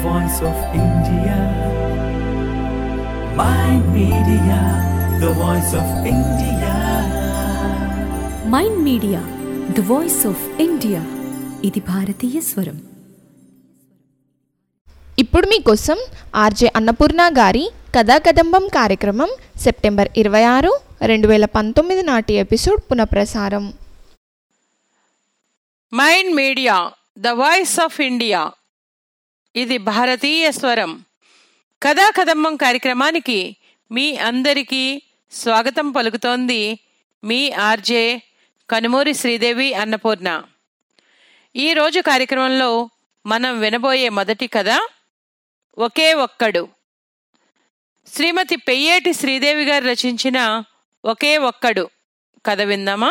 voice of India. Mind Media, the voice of India. Mind Media the voice of India ఇది భారతీయ స్వరం ఇప్పుడు మీకోసం ఆర్జే అన్నపూర్ణ గారి కథాకదంబం కార్యక్రమం సెప్టెంబర్ ఇరవై ఆరు రెండు వేల పంతొమ్మిది నాటి ఎపిసోడ్ పునఃప్రసారం Mind Media the voice of India ఇది భారతీయ స్వరం కథా కదంబం కార్యక్రమానికి మీ అందరికీ స్వాగతం పలుకుతోంది మీ ఆర్జే కనుమూరి శ్రీదేవి అన్నపూర్ణ ఈరోజు కార్యక్రమంలో మనం వినబోయే మొదటి కథ ఒకే ఒక్కడు శ్రీమతి పెయ్యేటి శ్రీదేవి గారు రచించిన ఒకే ఒక్కడు కథ విందామా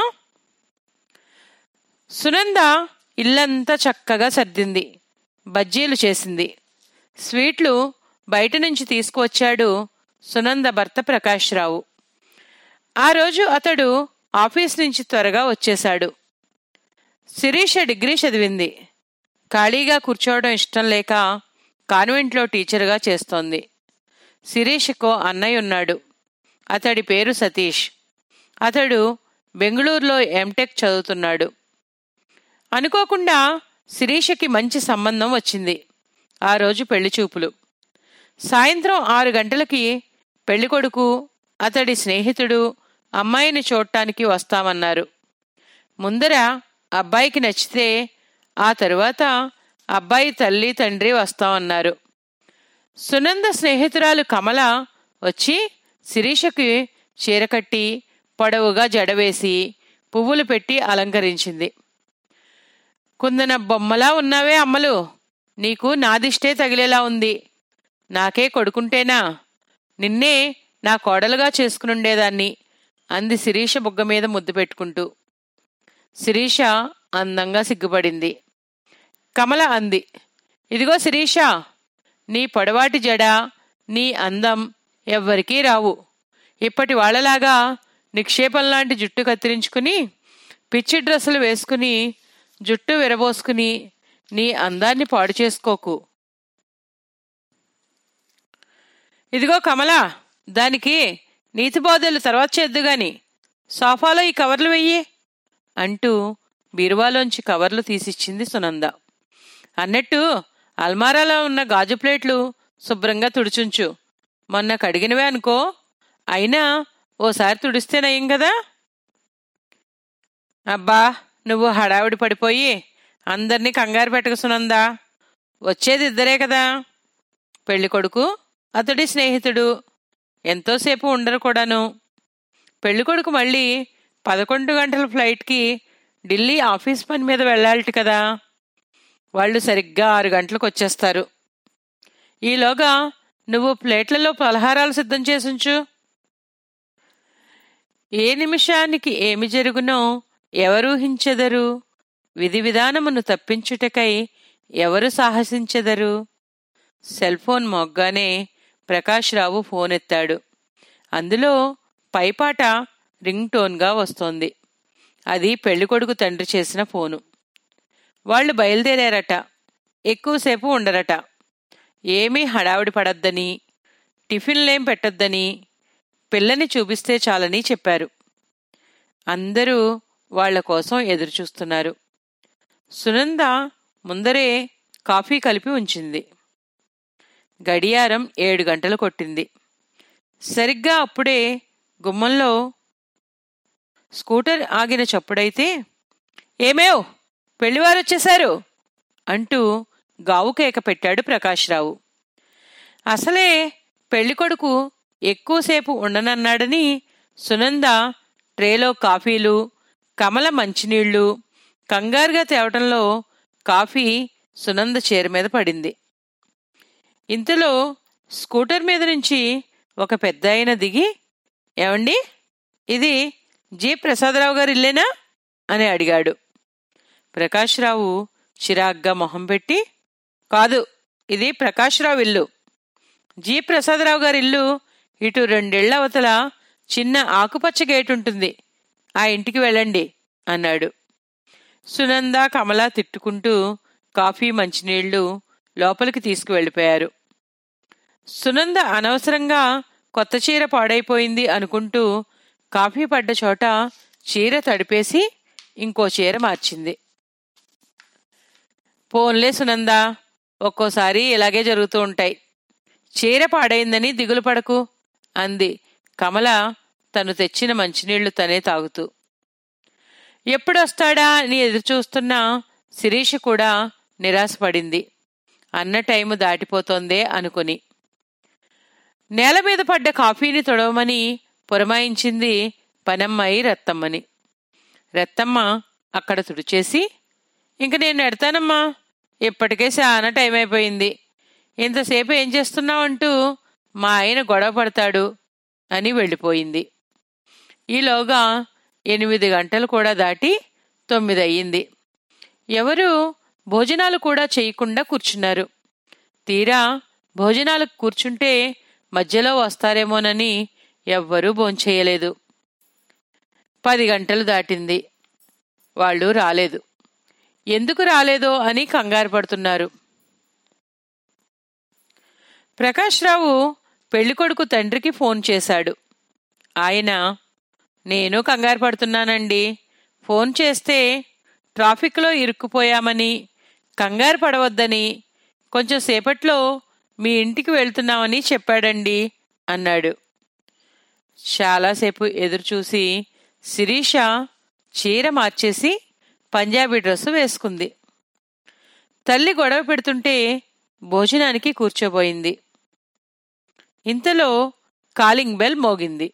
సునంద ఇల్లంతా చక్కగా సర్దింది బజ్జీలు చేసింది స్వీట్లు బయట నుంచి తీసుకువచ్చాడు సునంద భర్త ప్రకాశ్రావు ఆ రోజు అతడు ఆఫీస్ నుంచి త్వరగా వచ్చేశాడు శిరీష డిగ్రీ చదివింది ఖాళీగా కూర్చోవడం ఇష్టం లేక కాన్వెంట్లో టీచర్గా చేస్తోంది శిరీషకో అన్నయ్య ఉన్నాడు అతడి పేరు సతీష్ అతడు బెంగళూరులో ఎంటెక్ చదువుతున్నాడు అనుకోకుండా శిరీషకి మంచి సంబంధం వచ్చింది ఆ రోజు పెళ్లి చూపులు సాయంత్రం ఆరు గంటలకి పెళ్ళికొడుకు అతడి స్నేహితుడు అమ్మాయిని చూడటానికి వస్తామన్నారు ముందర అబ్బాయికి నచ్చితే ఆ తరువాత అబ్బాయి తల్లి తండ్రి వస్తామన్నారు సునంద స్నేహితురాలు కమల వచ్చి శిరీషకి చీరకట్టి పొడవుగా జడవేసి పువ్వులు పెట్టి అలంకరించింది కుందన బొమ్మలా ఉన్నావే అమ్మలు నీకు నాదిష్టే తగిలేలా ఉంది నాకే కొడుకుంటేనా నిన్నే నా కోడలుగా చేసుకునుండేదాన్ని అంది శిరీష బుగ్గ మీద ముద్దు పెట్టుకుంటూ శిరీష అందంగా సిగ్గుపడింది కమల అంది ఇదిగో శిరీష నీ పొడవాటి జడ నీ అందం ఎవ్వరికీ రావు ఇప్పటి వాళ్ళలాగా నిక్షేపంలాంటి జుట్టు కత్తిరించుకుని పిచ్చి డ్రెస్సులు వేసుకుని జుట్టు విరబోసుకుని నీ అందాన్ని పాడు చేసుకోకు ఇదిగో కమల దానికి నీతి బోధలు తర్వాత చేద్దుగాని సోఫాలో ఈ కవర్లు వెయ్యి అంటూ బీరువాలోంచి కవర్లు తీసిచ్చింది సునంద అన్నట్టు అల్మారాలో ఉన్న గాజు ప్లేట్లు శుభ్రంగా తుడుచుంచు మొన్న కడిగినవే అనుకో అయినా ఓసారి తుడిస్తే నయం కదా అబ్బా నువ్వు హడావిడి పడిపోయి అందరినీ కంగారు పెట్టక సునందా వచ్చేది ఇద్దరే కదా పెళ్లి కొడుకు అతడి స్నేహితుడు ఎంతోసేపు ఉండరు కూడాను పెళ్ళికొడుకు మళ్ళీ పదకొండు గంటల ఫ్లైట్కి ఢిల్లీ ఆఫీస్ పని మీద వెళ్ళాలట కదా వాళ్ళు సరిగ్గా ఆరు గంటలకు వచ్చేస్తారు ఈలోగా నువ్వు ప్లేట్లలో పలహారాలు సిద్ధం చేసుంచు ఏ నిమిషానికి ఏమి జరుగునో ఎవరూహించెదరు విధి విధానమును తప్పించుటకై ఎవరు సాహసించెదరు సెల్ ఫోన్ మొగ్గానే ప్రకాశ్రావు ఫోన్ ఎత్తాడు అందులో పైపాట రింగ్ టోన్గా వస్తోంది అది పెళ్ళికొడుకు తండ్రి చేసిన ఫోను వాళ్ళు బయలుదేరారట ఎక్కువసేపు ఉండరట ఏమీ హడావిడి పడద్దని టిఫిన్లేం పెట్టొద్దని పిల్లని చూపిస్తే చాలని చెప్పారు అందరూ వాళ్ల కోసం ఎదురుచూస్తున్నారు సునంద ముందరే కాఫీ కలిపి ఉంచింది గడియారం ఏడు గంటలు కొట్టింది సరిగ్గా అప్పుడే గుమ్మంలో స్కూటర్ ఆగిన చప్పుడైతే ఏమేవ్ పెళ్లివారొచ్చేశారు అంటూ గావు కేక పెట్టాడు ప్రకాశ్రావు అసలే పెళ్ళికొడుకు ఎక్కువసేపు ఉండనన్నాడని సునంద ట్రేలో కాఫీలు కమల మంచినీళ్లు కంగారుగా తేవటంలో కాఫీ సునంద చీర మీద పడింది ఇంతలో స్కూటర్ మీద నుంచి ఒక పెద్ద ఆయన దిగి ఏమండి ఇది జి ప్రసాదరావు గారి ఇల్లేనా అని అడిగాడు ప్రకాశ్రావు చిరాగ్గా మొహం పెట్టి కాదు ఇది ప్రకాశ్రావు ఇల్లు జి ప్రసాదరావు గారి ఇల్లు ఇటు రెండేళ్ల అవతల చిన్న ఆకుపచ్చ గేట్ ఉంటుంది ఆ ఇంటికి వెళ్ళండి అన్నాడు సునంద కమల తిట్టుకుంటూ కాఫీ మంచినీళ్లు లోపలికి తీసుకువెళ్ళిపోయారు సునంద అనవసరంగా కొత్త చీర పాడైపోయింది అనుకుంటూ కాఫీ పడ్డ చోట చీర తడిపేసి ఇంకో చీర మార్చింది పోన్లే సునంద ఒక్కోసారి ఇలాగే జరుగుతూ ఉంటాయి చీర పాడైందని దిగులు పడకు అంది కమల తను తెచ్చిన మంచినీళ్లు తనే తాగుతూ ఎప్పుడొస్తాడా అని ఎదురుచూస్తున్న శిరీష్ కూడా నిరాశపడింది అన్న టైము దాటిపోతోందే అనుకుని నేల మీద పడ్డ కాఫీని తొడవమని పురమాయించింది పనమ్మాయి రత్తమ్మని రత్తమ్మ అక్కడ తుడిచేసి ఇంక నేను ఎడతానమ్మా ఇప్పటికే చాలా టైం అయిపోయింది ఇంతసేపు ఏం చేస్తున్నావంటూ మా ఆయన గొడవ పడతాడు అని వెళ్ళిపోయింది ఈలోగా ఎనిమిది గంటలు కూడా దాటి తొమ్మిది అయ్యింది ఎవరు భోజనాలు కూడా చేయకుండా కూర్చున్నారు తీరా భోజనాలకు కూర్చుంటే మధ్యలో వస్తారేమోనని ఎవ్వరూ భోంచేయలేదు పది గంటలు దాటింది వాళ్ళు రాలేదు ఎందుకు రాలేదో అని కంగారు పడుతున్నారు ప్రకాశ్రావు పెళ్ళికొడుకు తండ్రికి ఫోన్ చేశాడు ఆయన నేను కంగారు పడుతున్నానండి ఫోన్ చేస్తే ట్రాఫిక్లో ఇరుక్కుపోయామని కంగారు పడవద్దని కొంచెం సేపట్లో మీ ఇంటికి వెళ్తున్నామని చెప్పాడండి అన్నాడు చాలాసేపు ఎదురుచూసి శిరీష చీర మార్చేసి పంజాబీ డ్రెస్సు వేసుకుంది తల్లి గొడవ పెడుతుంటే భోజనానికి కూర్చోబోయింది ఇంతలో కాలింగ్ బెల్ మోగింది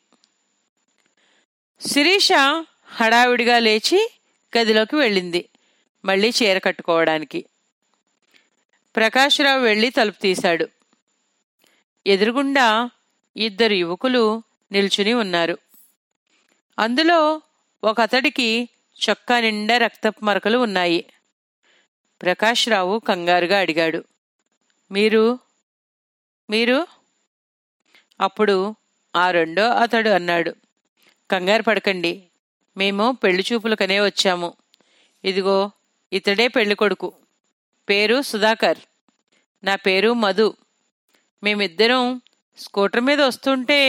శిరీష హడావిడిగా లేచి గదిలోకి వెళ్ళింది మళ్ళీ చీర కట్టుకోవడానికి ప్రకాశ్రావు వెళ్ళి తలుపు తీశాడు ఎదురుగుండా ఇద్దరు యువకులు నిల్చుని ఉన్నారు అందులో ఒక అతడికి చొక్కా నిండా రక్తపు మరకలు ఉన్నాయి ప్రకాశ్రావు కంగారుగా అడిగాడు మీరు మీరు అప్పుడు ఆ రెండో అతడు అన్నాడు కంగారు పడకండి మేము పెళ్లి చూపులకనే వచ్చాము ఇదిగో ఇతడే పెళ్లి కొడుకు పేరు సుధాకర్ నా పేరు మధు మేమిద్దరం స్కూటర్ మీద వస్తుంటే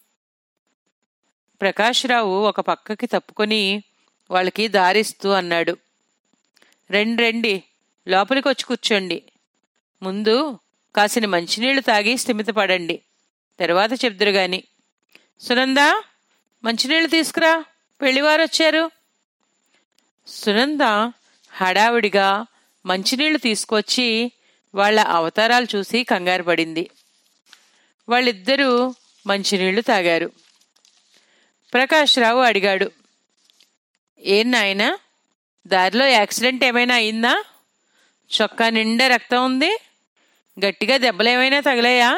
ప్రకాశ్రావు ఒక పక్కకి తప్పుకొని వాళ్ళకి దారిస్తూ అన్నాడు రండి రండి లోపలికి వచ్చి కూర్చోండి ముందు కాసిన మంచినీళ్లు తాగి స్థిమితపడండి తర్వాత చెప్దురు గాని సునందా మంచినీళ్లు తీసుకురా పెళ్లివారు వచ్చారు సునంద హడావిడిగా మంచినీళ్లు తీసుకొచ్చి వాళ్ళ అవతారాలు చూసి కంగారు పడింది వాళ్ళిద్దరూ మంచినీళ్లు తాగారు ప్రకాశ్రావు అడిగాడు ఏం నాయనా దారిలో యాక్సిడెంట్ ఏమైనా అయిందా చొక్కా నిండా రక్తం ఉంది గట్టిగా దెబ్బలేమైనా తగిలాయా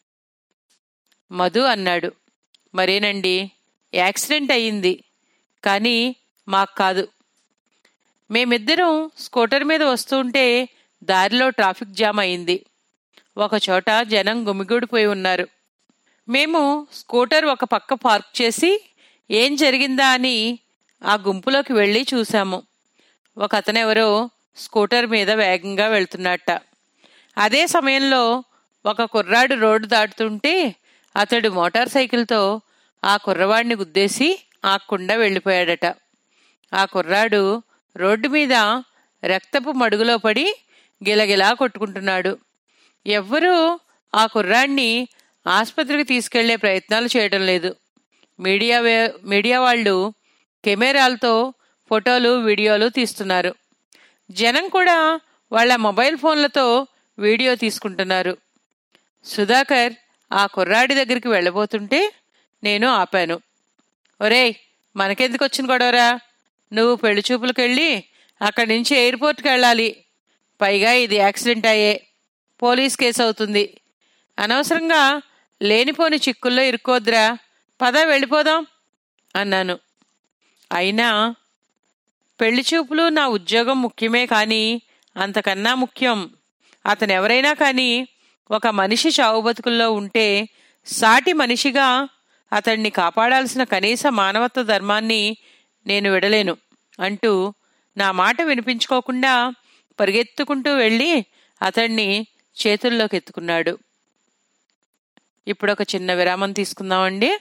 మధు అన్నాడు మరేనండి యాక్సిడెంట్ అయ్యింది కానీ మాకు కాదు మేమిద్దరం స్కూటర్ మీద వస్తుంటే దారిలో ట్రాఫిక్ జామ్ అయింది ఒకచోట జనం గుమిగూడిపోయి ఉన్నారు మేము స్కూటర్ ఒక పక్క పార్క్ చేసి ఏం జరిగిందా అని ఆ గుంపులోకి వెళ్ళి చూశాము ఒక అతనెవరో స్కూటర్ మీద వేగంగా వెళ్తున్నట్ట అదే సమయంలో ఒక కుర్రాడు రోడ్డు దాటుతుంటే అతడు మోటార్ సైకిల్తో ఆ కుర్రవాడిని గుద్దేసి ఆక్కుండా వెళ్ళిపోయాడట ఆ కుర్రాడు రోడ్డు మీద రక్తపు మడుగులో పడి గిలగిలా కొట్టుకుంటున్నాడు ఎవ్వరూ ఆ కుర్రాడిని ఆసుపత్రికి తీసుకెళ్లే ప్రయత్నాలు చేయడం లేదు మీడియా వే- మీడియా వాళ్ళు కెమెరాలతో ఫోటోలు వీడియోలు తీస్తున్నారు జనం కూడా వాళ్ళ మొబైల్ ఫోన్లతో వీడియో తీసుకుంటున్నారు సుధాకర్ ఆ కుర్రాడి దగ్గరికి వెళ్ళబోతుంటే నేను ఆపాను ఒరేయ్ మనకెందుకు వచ్చిన గొడవరా నువ్వు పెళ్లి చూపులకెళ్ళి అక్కడి నుంచి ఎయిర్పోర్ట్కి వెళ్ళాలి పైగా ఇది యాక్సిడెంట్ అయ్యే పోలీస్ కేసు అవుతుంది అనవసరంగా లేనిపోని చిక్కుల్లో ఇరుక్కోద్రా పద వెళ్ళిపోదాం అన్నాను అయినా పెళ్లి చూపులు నా ఉద్యోగం ముఖ్యమే కానీ అంతకన్నా ముఖ్యం అతను ఎవరైనా కానీ ఒక మనిషి చావు బతుకుల్లో ఉంటే సాటి మనిషిగా అతన్ని కాపాడాల్సిన కనీస మానవత్వ ధర్మాన్ని నేను విడలేను అంటూ నా మాట వినిపించుకోకుండా పరిగెత్తుకుంటూ వెళ్ళి అతన్ని చేతుల్లోకి ఎత్తుకున్నాడు ఇప్పుడు ఒక చిన్న విరామం తీసుకుందామండి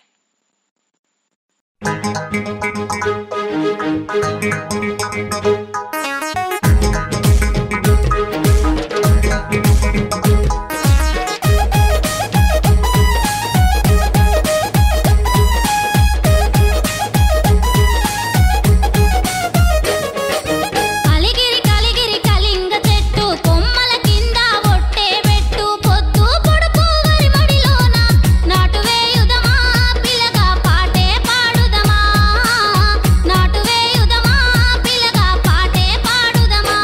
అలిగిరి కలిగిరి కలింగ చెట్టు కొమ్మల కింద ఒట్టే పెట్టు పొద్దు పొడుపు వరిమడిలోన నాటు వేయుదమా పిల్లగా పాటే పాడుదమా నాటు వేయుదమా పిల్లగా పాటే పాడుదమా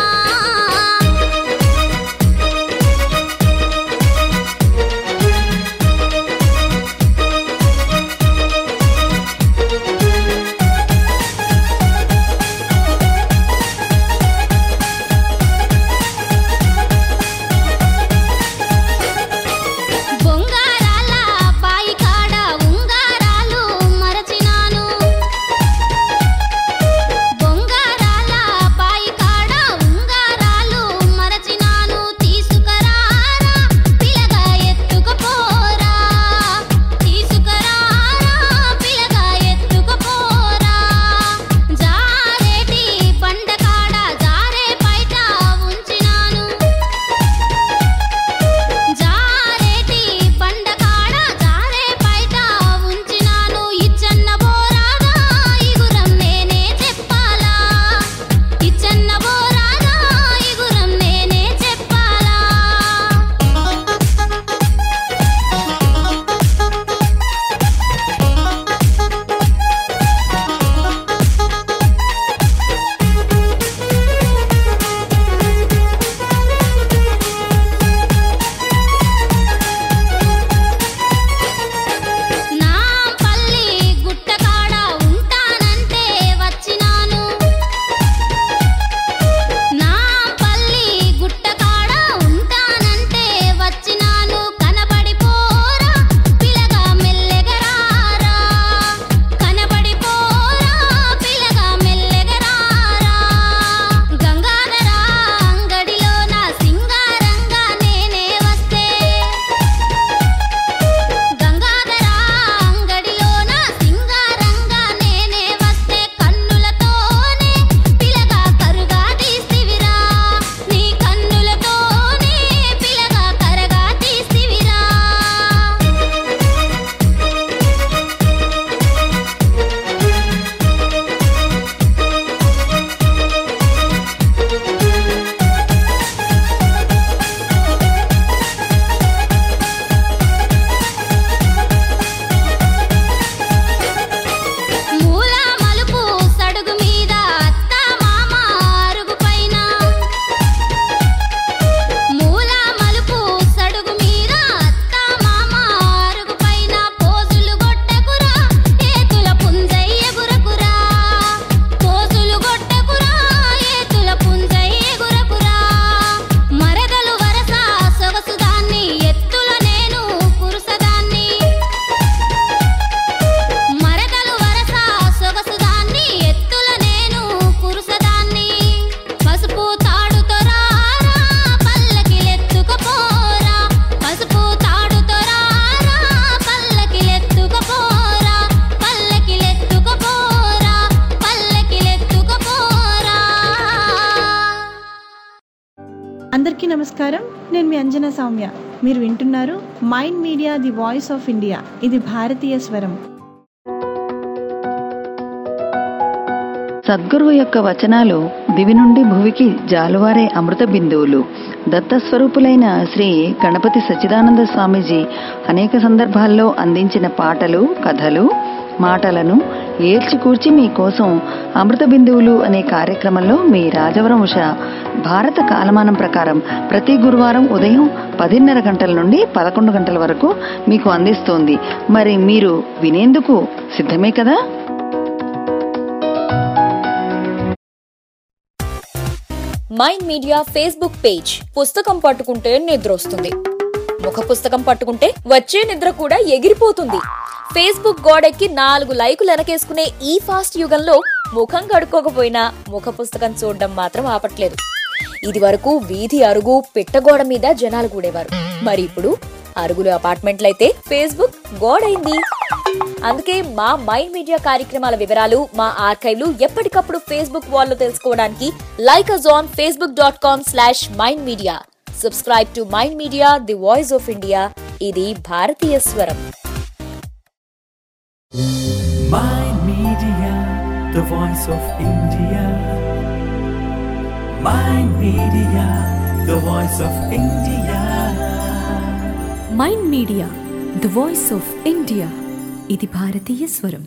బొంగారాల బాయి కాడ ఉంగారాలు మరచినాను బొంగారాల బాయి కాడ ఉంగారాలు మరచినాను తీసుకురారా పిల్లగా ఎత్తుకుపోరా తీసుకురారా పిల్లగా ఎత్తుకుపోరా జారేటి బండ కాడ జారే బయట ఉంచినాను జారేటి బండ కాడ జారే బయట ఉంచినాను ఇచ్చన్న బోరాగా ఇగురం నేనే చెప్పాలా ఇచ్చన్న బోరాగా ఇగురం నేనే చెప్పాలా నా పల్లి గుట్టకాడ ఉంటానంటే వచ్చినాను నా పల్లి గుట్టకాడ ఉంటానంటే వచ్చినాను కనబడిపోరా పిల్లగా మెల్లెగరారా కనబడిపోరా పిల్లగా మెల్లెగరారా గంగాధర అంగడిలో నా సింగారంగా నేనే వస్తే గంగాధర అంగడిలోన సింగారంగా నేనే వస్తే కన్నులతోనే పిలగా కరుగా తీస్తివిరా నీ కన్నులతోనే పిలగా కరగా తీస్తివిరా మూల మలుపు సడుగు మీద అత్త మామ అరుగు పైన మూల మలుపు సడుగు మీద అత్త మామ అరుగు పైన పోజులు గొట్టకురా ఏతుల పుంజయ్య గురకురా పోజులు గొట్టకురా ఏతుల పుంజయ్య గురకురా మరదలు వరస సొగసుదాన్ని ఎత్తుల నేను కురుసదాన్ని మరదలు వరస సొగసుదాన్ని ఎత్తుల నేను కురుసదాన్ని పసుపు తాడుతో రారా పల్లకిలెత్తుకుపోరా పసుపు తాడుతో రారా పల్లకిలెత్తుకుపోరా పల్లకిలెత్తుకుపోరా పల్లకిలెత్తుకుపోరా అందరికీ నమస్కారం నేను మీ అంజనా సౌమ్య మీరు వింటున్నారు Mind Media the voice of India ఇది భారతీయ స్వరం సద్గురువు యొక్క వచనాలు దివి నుండి భువికి జాలువారే అమృత బిందువులు దత్తస్వరూపులైన శ్రీ గణపతి సచ్చిదానంద స్వామీజీ అనేక సందర్భాల్లో అందించిన పాటలు కథలు మాటలను ఏర్చికూర్చి మీకోసం అమృత బిందువులు అనే కార్యక్రమంలో మీ రాజవరం ఉష భారత కాలమానం ప్రకారం ప్రతి గురువారం ఉదయం పదిన్నర గంటల నుండి పదకొండు గంటల వరకు మీకు అందిస్తోంది మరి మీరు వినేందుకు సిద్ధమే కదా మైండ్ మీడియా ఫేస్బుక్ పేజ్ పుస్తకం పట్టుకుంటే నిద్ర వస్తుంది ముఖ పుస్తకం పట్టుకుంటే వచ్చే నిద్ర కూడా ఎగిరిపోతుంది ఫేస్బుక్ గోడెక్కి నాలుగు లైకులు వెనకేసుకునే ఈ ఫాస్ట్ యుగంలో ముఖం కడుక్కోకపోయినా ముఖ పుస్తకం చూడడం మాత్రం ఆపట్లేదు ఇది వరకు వీధి అరుగు పిట్టగోడ మీద జనాలు కూడేవారు మరి ఇప్పుడు అరుగులు అపార్ట్మెంట్లయితే ఫేస్బుక్ గోడైంది అందుకే మా మైండ్ మీడియా కార్యక్రమాల వివరాలు మా ఆర్కైవ్లు ఎప్పటికప్పుడు ఫేస్బుక్ వాల్లో తెలుసుకోవడానికి like us on Facebook dot com slash Mind Media subscribe to Mind Media the voice of India ఇది భారతీయ స్వరం Mind Media, the voice of India. Mind Media, the voice of India. Mind Media the voice of India ఇది భారతీయ స్వరం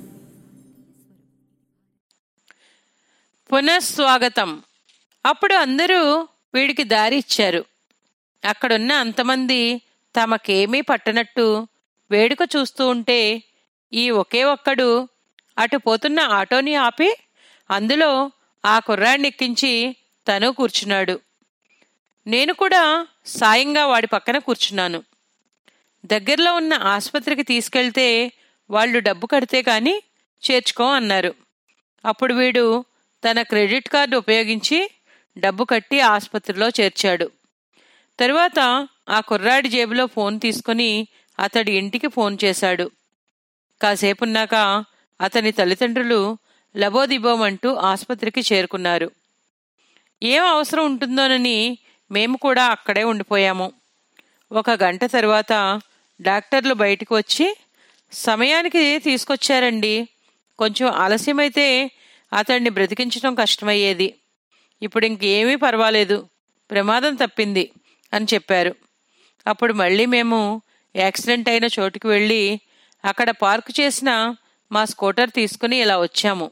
పునఃస్వాగతం అప్పుడు అందరూ వీడికి దారి ఇచ్చారు అక్కడున్న అంతమంది తమకేమీ పట్టనట్టు వేడుక చూస్తూ ఉంటే ఈ ఒకే ఒక్కడు అటు పోతున్న ఆటోని ఆపి అందులో ఆ కుర్రాడిని ఎక్కించి తను కూర్చున్నాడు నేను కూడా సాయంగా వాడి పక్కన కూర్చున్నాను దగ్గరలో ఉన్న ఆసుపత్రికి తీసుకెళ్తే వాళ్ళు డబ్బు కడితే కానీ చేర్చుకో అన్నారు అప్పుడు వీడు తన క్రెడిట్ కార్డు ఉపయోగించి డబ్బు కట్టి ఆసుపత్రిలో చేర్చాడు తరువాత ఆ కుర్రాడి జేబులో ఫోన్ తీసుకుని అతడి ఇంటికి ఫోన్ చేశాడు కాసేపున్నాక అతని తల్లిదండ్రులు లబోదిబోమంటూ ఆసుపత్రికి చేరుకున్నారు ఏం అవసరం ఉంటుందోనని మేము కూడా అక్కడే ఉండిపోయాము ఒక గంట తరువాత డాక్టర్లు బయటకు వచ్చి సమయానికి తీసుకొచ్చారండి కొంచెం ఆలస్యమైతే అతన్ని బ్రతికించడం కష్టమయ్యేది ఇప్పుడు ఇంకేమీ పర్వాలేదు ప్రమాదం తప్పింది అని చెప్పారు అప్పుడు మళ్ళీ మేము యాక్సిడెంట్ అయిన చోటుకి వెళ్ళి అక్కడ పార్క్ చేసిన మా స్కూటర్ తీసుకుని ఇలా వచ్చాము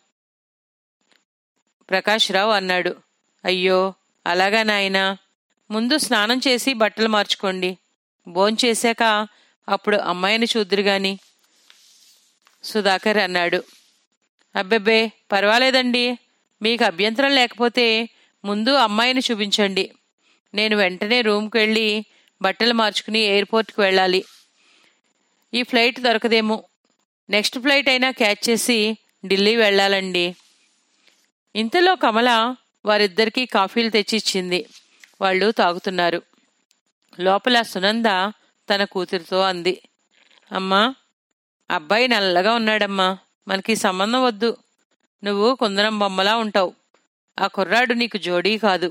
ప్రకాశ్రావు అన్నాడు అయ్యో అలాగా నాయనా ముందు స్నానం చేసి బట్టలు మార్చుకోండి భోంచేశాక అప్పుడు అమ్మాయిని చూద్దురు గాని సుధాకర్ అన్నాడు అబ్బెబ్బే పర్వాలేదండి మీకు అభ్యంతరం లేకపోతే ముందు అమ్మాయిని చూపించండి నేను వెంటనే రూమ్కి వెళ్ళి బట్టలు మార్చుకుని ఎయిర్పోర్ట్కి వెళ్ళాలి ఈ ఫ్లైట్ దొరకదేమో నెక్స్ట్ ఫ్లైట్ అయినా క్యాచ్ చేసి ఢిల్లీ వెళ్ళాలండి ఇంతలో కమల వారిద్దరికీ కాఫీలు తెచ్చి ఇచ్చింది వాళ్ళు తాగుతున్నారు లోపల సునంద తన కూతురితో అంది అమ్మా అబ్బాయి నల్లగా ఉన్నాడమ్మా మనకి సంబంధం వద్దు నువ్వు కుందరం బొమ్మలా ఉంటావు ఆ కుర్రాడు నీకు జోడీ కాదు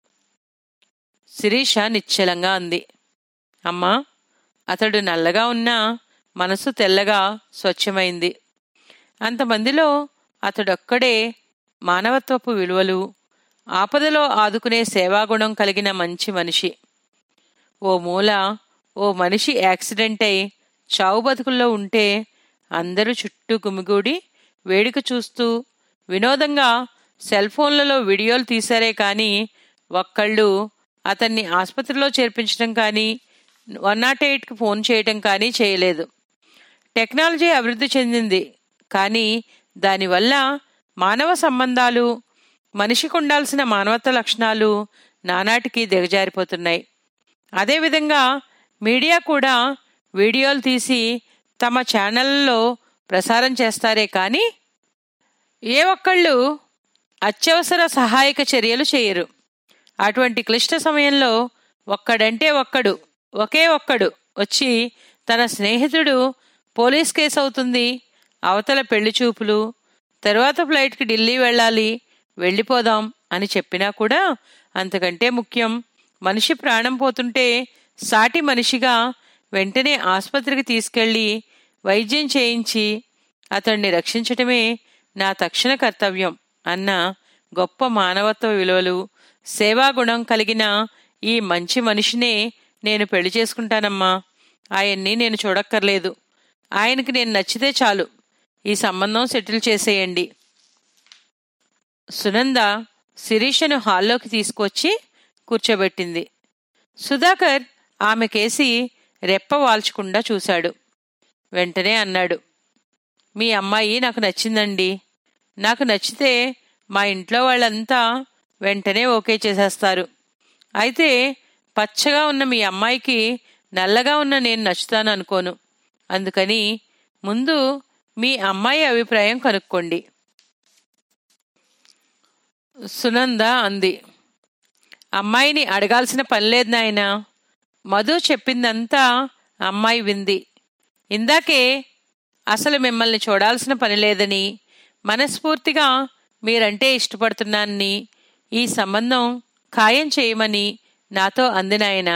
శిరీష నిశ్చలంగా అంది అమ్మా అతడు నల్లగా ఉన్నా మనసు తెల్లగా స్వచ్ఛమైంది అంతమందిలో అతడొక్కడే మానవత్వపు విలువలు ఆపదలో ఆదుకునే సేవాగుణం కలిగిన మంచి మనిషి ఓ మూల ఓ మనిషి యాక్సిడెంట్ అయి చావు బతుకుల్లో ఉంటే అందరూ చుట్టూ గుమిగూడి వేడుక చూస్తూ వినోదంగా సెల్ ఫోన్లలో వీడియోలు తీశారే కానీ ఒక్కళ్ళు అతన్ని ఆసుపత్రిలో చేర్పించడం కానీ వన్ నాట్ ఎయిట్కి ఫోన్ చేయటం కానీ చేయలేదు టెక్నాలజీ అభివృద్ధి చెందింది కానీ దానివల్ల మానవ సంబంధాలు మనిషికి ఉండాల్సిన మానవత్వ లక్షణాలు నానాటికి దిగజారిపోతున్నాయి అదేవిధంగా మీడియా కూడా వీడియోలు తీసి తమ ఛానళ్లలో ప్రసారం చేస్తారే కానీ ఏ ఒక్కళ్ళు అత్యవసర సహాయక చర్యలు చేయరు అటువంటి క్లిష్ట సమయంలో ఒక్కడంటే ఒక్కడు ఒకే ఒక్కడు వచ్చి తన స్నేహితుడు పోలీస్ కేసు అవుతుంది అవతల పెళ్లి చూపులు తర్వాత ఫ్లైట్కి ఢిల్లీ వెళ్ళాలి వెళ్ళిపోదాం అని చెప్పినా కూడా అంతకంటే ముఖ్యం మనిషి ప్రాణం పోతుంటే సాటి మనిషిగా వెంటనే ఆసుపత్రికి తీసుకెళ్లి వైద్యం చేయించి అతన్ని రక్షించటమే నా తక్షణ కర్తవ్యం అన్న గొప్ప మానవత్వ విలువలు సేవాగుణం కలిగిన ఈ మంచి మనిషినే నేను పెళ్లి చేసుకుంటానమ్మా ఆయన్ని నేను చూడక్కర్లేదు ఆయనకి నేను నచ్చితే చాలు ఈ సంబంధం సెటిల్ చేసేయండి సునంద శిరీషను హాల్లోకి తీసుకొచ్చి కూర్చోబెట్టింది సుధాకర్ ఆమెకేసి రెప్ప వాల్చకుండా చూశాడు వెంటనే అన్నాడు మీ అమ్మాయి నాకు నచ్చిందండి నాకు నచ్చితే మా ఇంట్లో వాళ్ళంతా వెంటనే ఓకే చేసేస్తారు అయితే పచ్చగా ఉన్న మీ అమ్మాయికి నల్లగా ఉన్న నేను నచ్చుతాను అనుకోను అందుకని ముందు మీ అమ్మాయి అభిప్రాయం కనుక్కోండి సునంద అంది అమ్మాయిని అడగాల్సిన పని లేదు నాయనా మధు చెప్పిందంతా అమ్మాయి వింది ఇందాకే అసలు మిమ్మల్ని చూడాల్సిన పని లేదని మనస్ఫూర్తిగా మీరంటే ఇష్టపడుతున్నానని ఈ సంబంధం ఖాయం చేయమని నాతో అందినాయన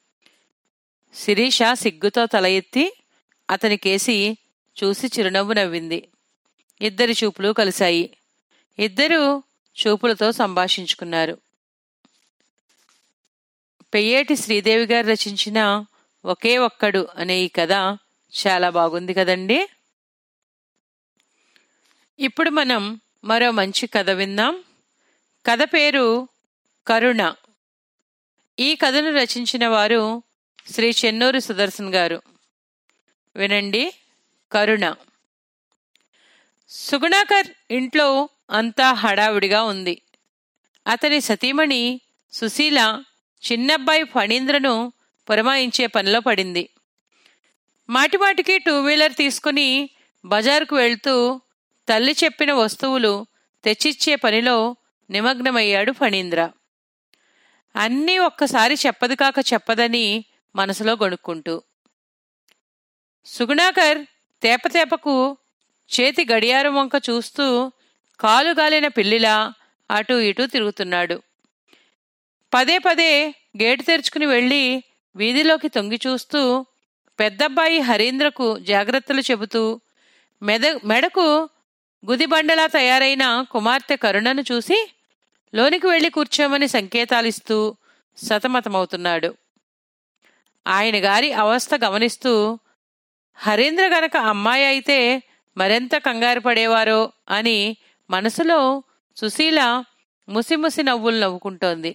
శిరీష సిగ్గుతో తల ఎత్తి అతనికేసి చూసి చిరునవ్వు నవ్వింది ఇద్దరి చూపులు కలిశాయి ఇద్దరూ చూపులతో సంభాషించుకున్నారు పెయ్యేటి శ్రీదేవి గారు రచించిన ఒకే ఒక్కడు అనే ఈ కథ చాలా బాగుంది కదండి ఇప్పుడు మనం మరో మంచి కథ విందాం కథ పేరు కరుణ ఈ కథను రచించిన వారు శ్రీ చెన్నూరు సుదర్శన్ గారు వినండి కరుణ సుగుణాకర్ ఇంట్లో అంతా హడావిడిగా ఉంది అతని సతీమణి సుశీల చిన్నబ్బాయి ఫణీంద్రను పురమాయించే పనిలో పడింది మాటిమాటికి టూ వీలర్ తీసుకుని బజారుకు వెళ్తూ తల్లి చెప్పిన వస్తువులు తెచ్చిచ్చే పనిలో నిమగ్నమయ్యాడు ఫణీంద్ర అన్నీ ఒక్కసారి చెప్పదు కాక చెప్పదని మనసులో గొణుక్కుంటూ సుగుణాకర్ తేపతేపకు చేతి గడియారం వంక చూస్తూ కాలుగాలిన పిల్లిలా అటూ ఇటూ తిరుగుతున్నాడు పదే పదే గేటు తెరుచుకుని వెళ్ళి వీధిలోకి తొంగి చూస్తూ పెద్దబ్బాయి హరీంద్రకు జాగ్రత్తలు చెబుతూ మెద మెడకు గుదిబండలా తయారైన కుమార్తె కరుణను చూసి లోనికి వెళ్లి కూర్చోమని సంకేతాలిస్తూ సతమతమవుతున్నాడు ఆయన గారి అవస్థ గమనిస్తూ హరీంద్ర గనక అమ్మాయి అయితే మరెంత కంగారు పడేవారో అని మనసులో సుశీల ముసిముసి నవ్వులు నవ్వుకుంటోంది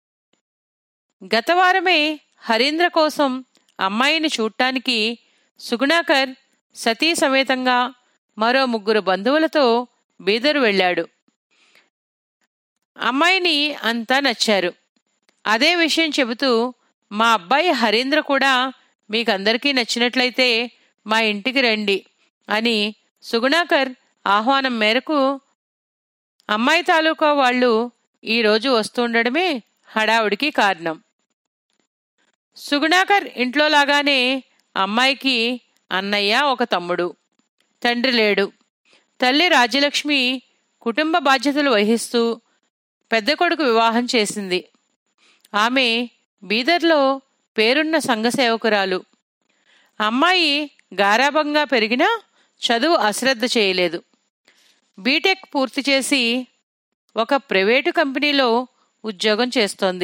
గతవారమే హరీంద్ర కోసం అమ్మాయిని చూడటానికి సుగుణాకర్ సతీ సమేతంగా మరో ముగ్గురు బంధువులతో బీదరు వెళ్ళాడు అమ్మాయిని అంతా నచ్చారు అదే విషయం చెబుతూ మా అబ్బాయి హరీంద్ర కూడా మీకందరికీ నచ్చినట్లయితే మా ఇంటికి రండి అని సుగుణాకర్ ఆహ్వానం మేరకు అమ్మాయి తాలూకా వాళ్ళు ఈరోజు వస్తుండడమే హడావుడికి కారణం సుగుణాకర్ ఇంట్లో లాగానే అమ్మాయికి అన్నయ్య ఒక తమ్ముడు తండ్రి లేడు తల్లి రాజ్యలక్ష్మి కుటుంబ బాధ్యతలు వహిస్తూ పెద్ద కొడుకు వివాహం చేసింది ఆమె బీదర్లో పేరున్న సంఘ సేవకురాలు అమ్మాయి గారాబంగా పెరిగినా చదువు అశ్రద్ధ చేయలేదు బీటెక్ పూర్తి చేసి ఒక ప్రైవేటు కంపెనీలో ఉద్యోగం చేస్తోంది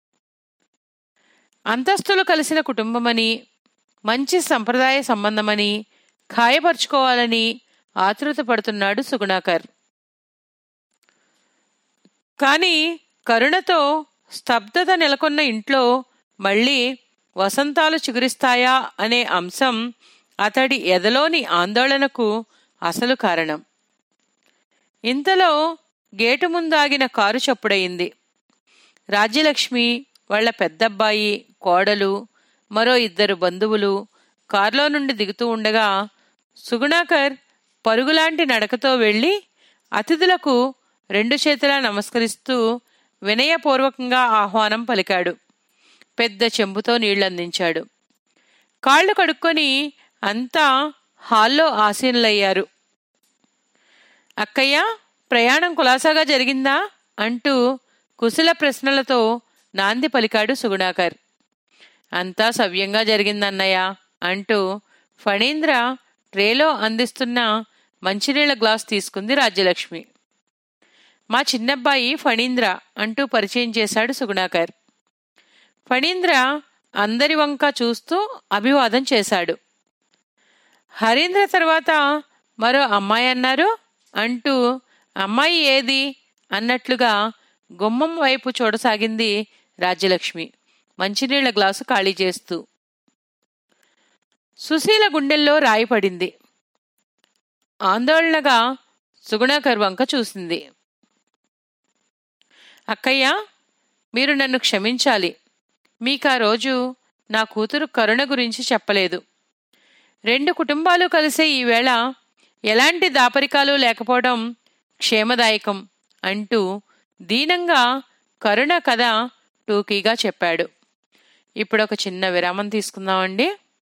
అంతస్తులు కలిసిన కుటుంబమని మంచి సంప్రదాయ సంబంధమని ఖాయపరుచుకోవాలని ఆతృత పడుతున్నాడు సుగుణాకర్ కాని కరుణతో స్తబ్దత నెలకొన్న ఇంట్లో మళ్ళీ వసంతాలు చిగురిస్తాయా అనే అంశం అతడి ఎదలోని ఆందోళనకు అసలు కారణం ఇంతలో గేటు ముందాగిన కారు చప్పుడయింది రాజ్యలక్ష్మి వాళ్ల పెద్దబ్బాయి కోడలు మరో ఇద్దరు బంధువులు కారులో నుండి దిగుతూ ఉండగా సుగుణాకర్ పరుగులాంటి నడకతో వెళ్ళి అతిథులకు రెండు చేతులా నమస్కరిస్తూ వినయపూర్వకంగా ఆహ్వానం పలికాడు పెద్ద చెంబుతో నీళ్లందించాడు కాళ్ళు కడుక్కొని అంతా హాల్లో ఆసీనులయ్యారు అక్కయ్య ప్రయాణం కులాసాగా జరిగిందా అంటూ కుశల ప్రశ్నలతో నాంది పలికాడు సుగుణాకర్ అంతా సవ్యంగా జరిగిందన్నయ్య అంటూ ఫణీంద్ర ట్రేలో అందిస్తున్న మంచినీళ్ల గ్లాస్ తీసుకుంది రాజ్యలక్ష్మి మా చిన్నబ్బాయి ఫణీంద్ర అంటూ పరిచయం చేశాడు సుగుణాకర్ ఫణీంద్ర అందరి వంక చూస్తూ అభివాదం చేశాడు హరీంద్ర తర్వాత మరో అమ్మాయి అన్నారు అంటూ అమ్మాయి ఏది అన్నట్లుగా గుమ్మం వైపు చూడసాగింది రాజ్యలక్ష్మి మంచినీళ్ల గ్లాసు ఖాళీ చేస్తూ సుశీల గుండెల్లో రాయి పడింది ఆందోళనగా సుగుణాకర్ వంక చూసింది అక్కయ్య మీరు నన్ను క్షమించాలి మీకా రోజు నా కూతురు కరుణ గురించి చెప్పలేదు రెండు కుటుంబాలు కలిసే ఈవేళ ఎలాంటి దాపరికాలు లేకపోవడం క్షేమదాయకం అంటూ దీనంగా కరుణ కథ టూకీగా చెప్పాడు ఇప్పుడు ఒక చిన్న విరామం తీసుకుందామండి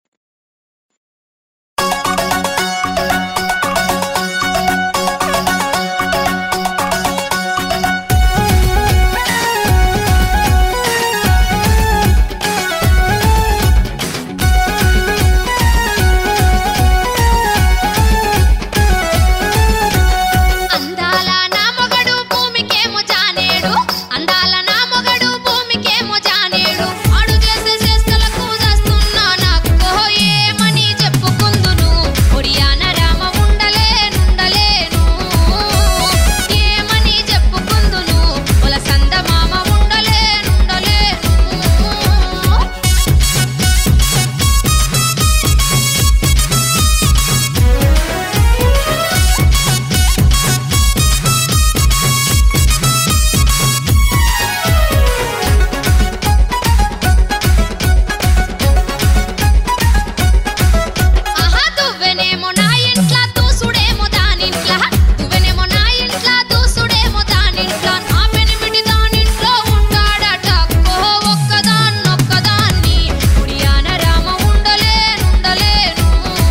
అందాల నా మొగడు భూమికేమో జానేడు అందాల నా మొగడు భూమికేమో జానేడు ఆడు చేసే చేష్టలకు చేస్తున్నా నాకు ఏమని చెప్పుకుందును ఒడియాన రామ ఉండలేనుండలేను ఏమని చెప్పుకుందును ఒల సంద మామ ఉండలేనుండలేను ఆహా దువ్వెనేమో నా ఇంట్ల దూసుడేమో దానింట్ల దువ్వెనేమో నా ఇంట్ల దూసుడేమో దానింట్ల నా పెనిమిటి దానింట్లో ఉంటాడట కో ఒక్కదాన్నొక్కదాన్ని ఉడియాన రామ ఉండలేనుండలేను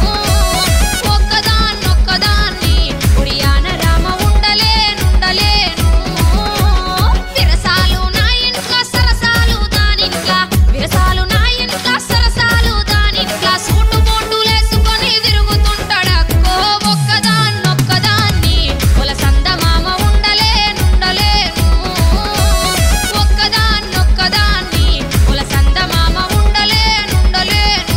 ఒక్కదాన్నొక్కదాన్ని ఉడియాన రామ ఉండలేనుండలేను విరసాలు నా ఇంట్ల సరసాలు దానింట్ల విరసాలు నా ఇంట్ల సరసాలు దానింట్ల సూటు బోటులేసుకొని తిరుగుతుంటాడక్కో ఒక్కదాన్నొక్కదాన్ని ఒల సంద మామ ఉండలేనుండలేను ఒక్కదాన్నొక్కదాన్ని ఒల సంద మామ ఉండలేనుండలేను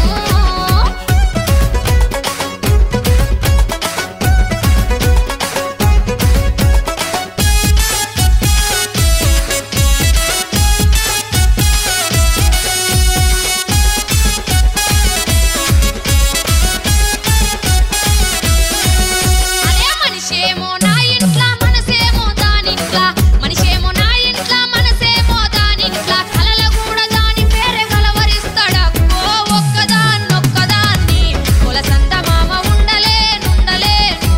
అరే మనిషేమో నా ఇంట్ల మనసేమో దానింట్ల మనిషేమో నా ఇంట్ల మనసేమో దానింట్ల కలల కూడా దాని పేరే కలవరిస్తాడక్కో ఒక్కదాన్నొక్కదాన్ని కుల సంద మామ ఉండలేనుండలేను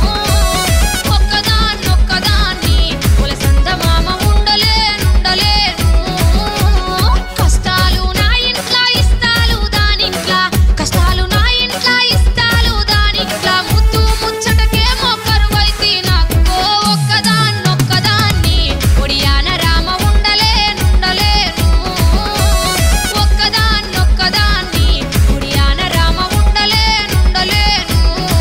ఒక్కదాన్నొక్కదాన్ని కుల సంద మామ ఉండలేనుండలేను కష్టాలు నా ఇంట్ల ఇస్తాలు దానింట్ల కష్టాలు నా ఇంట్ల ఇస్తాలు దానింట్ల ముద్దు ముచ్చటకేమో కరువైతే నాకో ఒక్కదాన్నొక్కదాన్ని ఒడియాన రామ ఉండలేనుండలేను ఒక్కదాన్నొక్కదాన్ని ఒడియాన రామ ఉండలేనుండలేను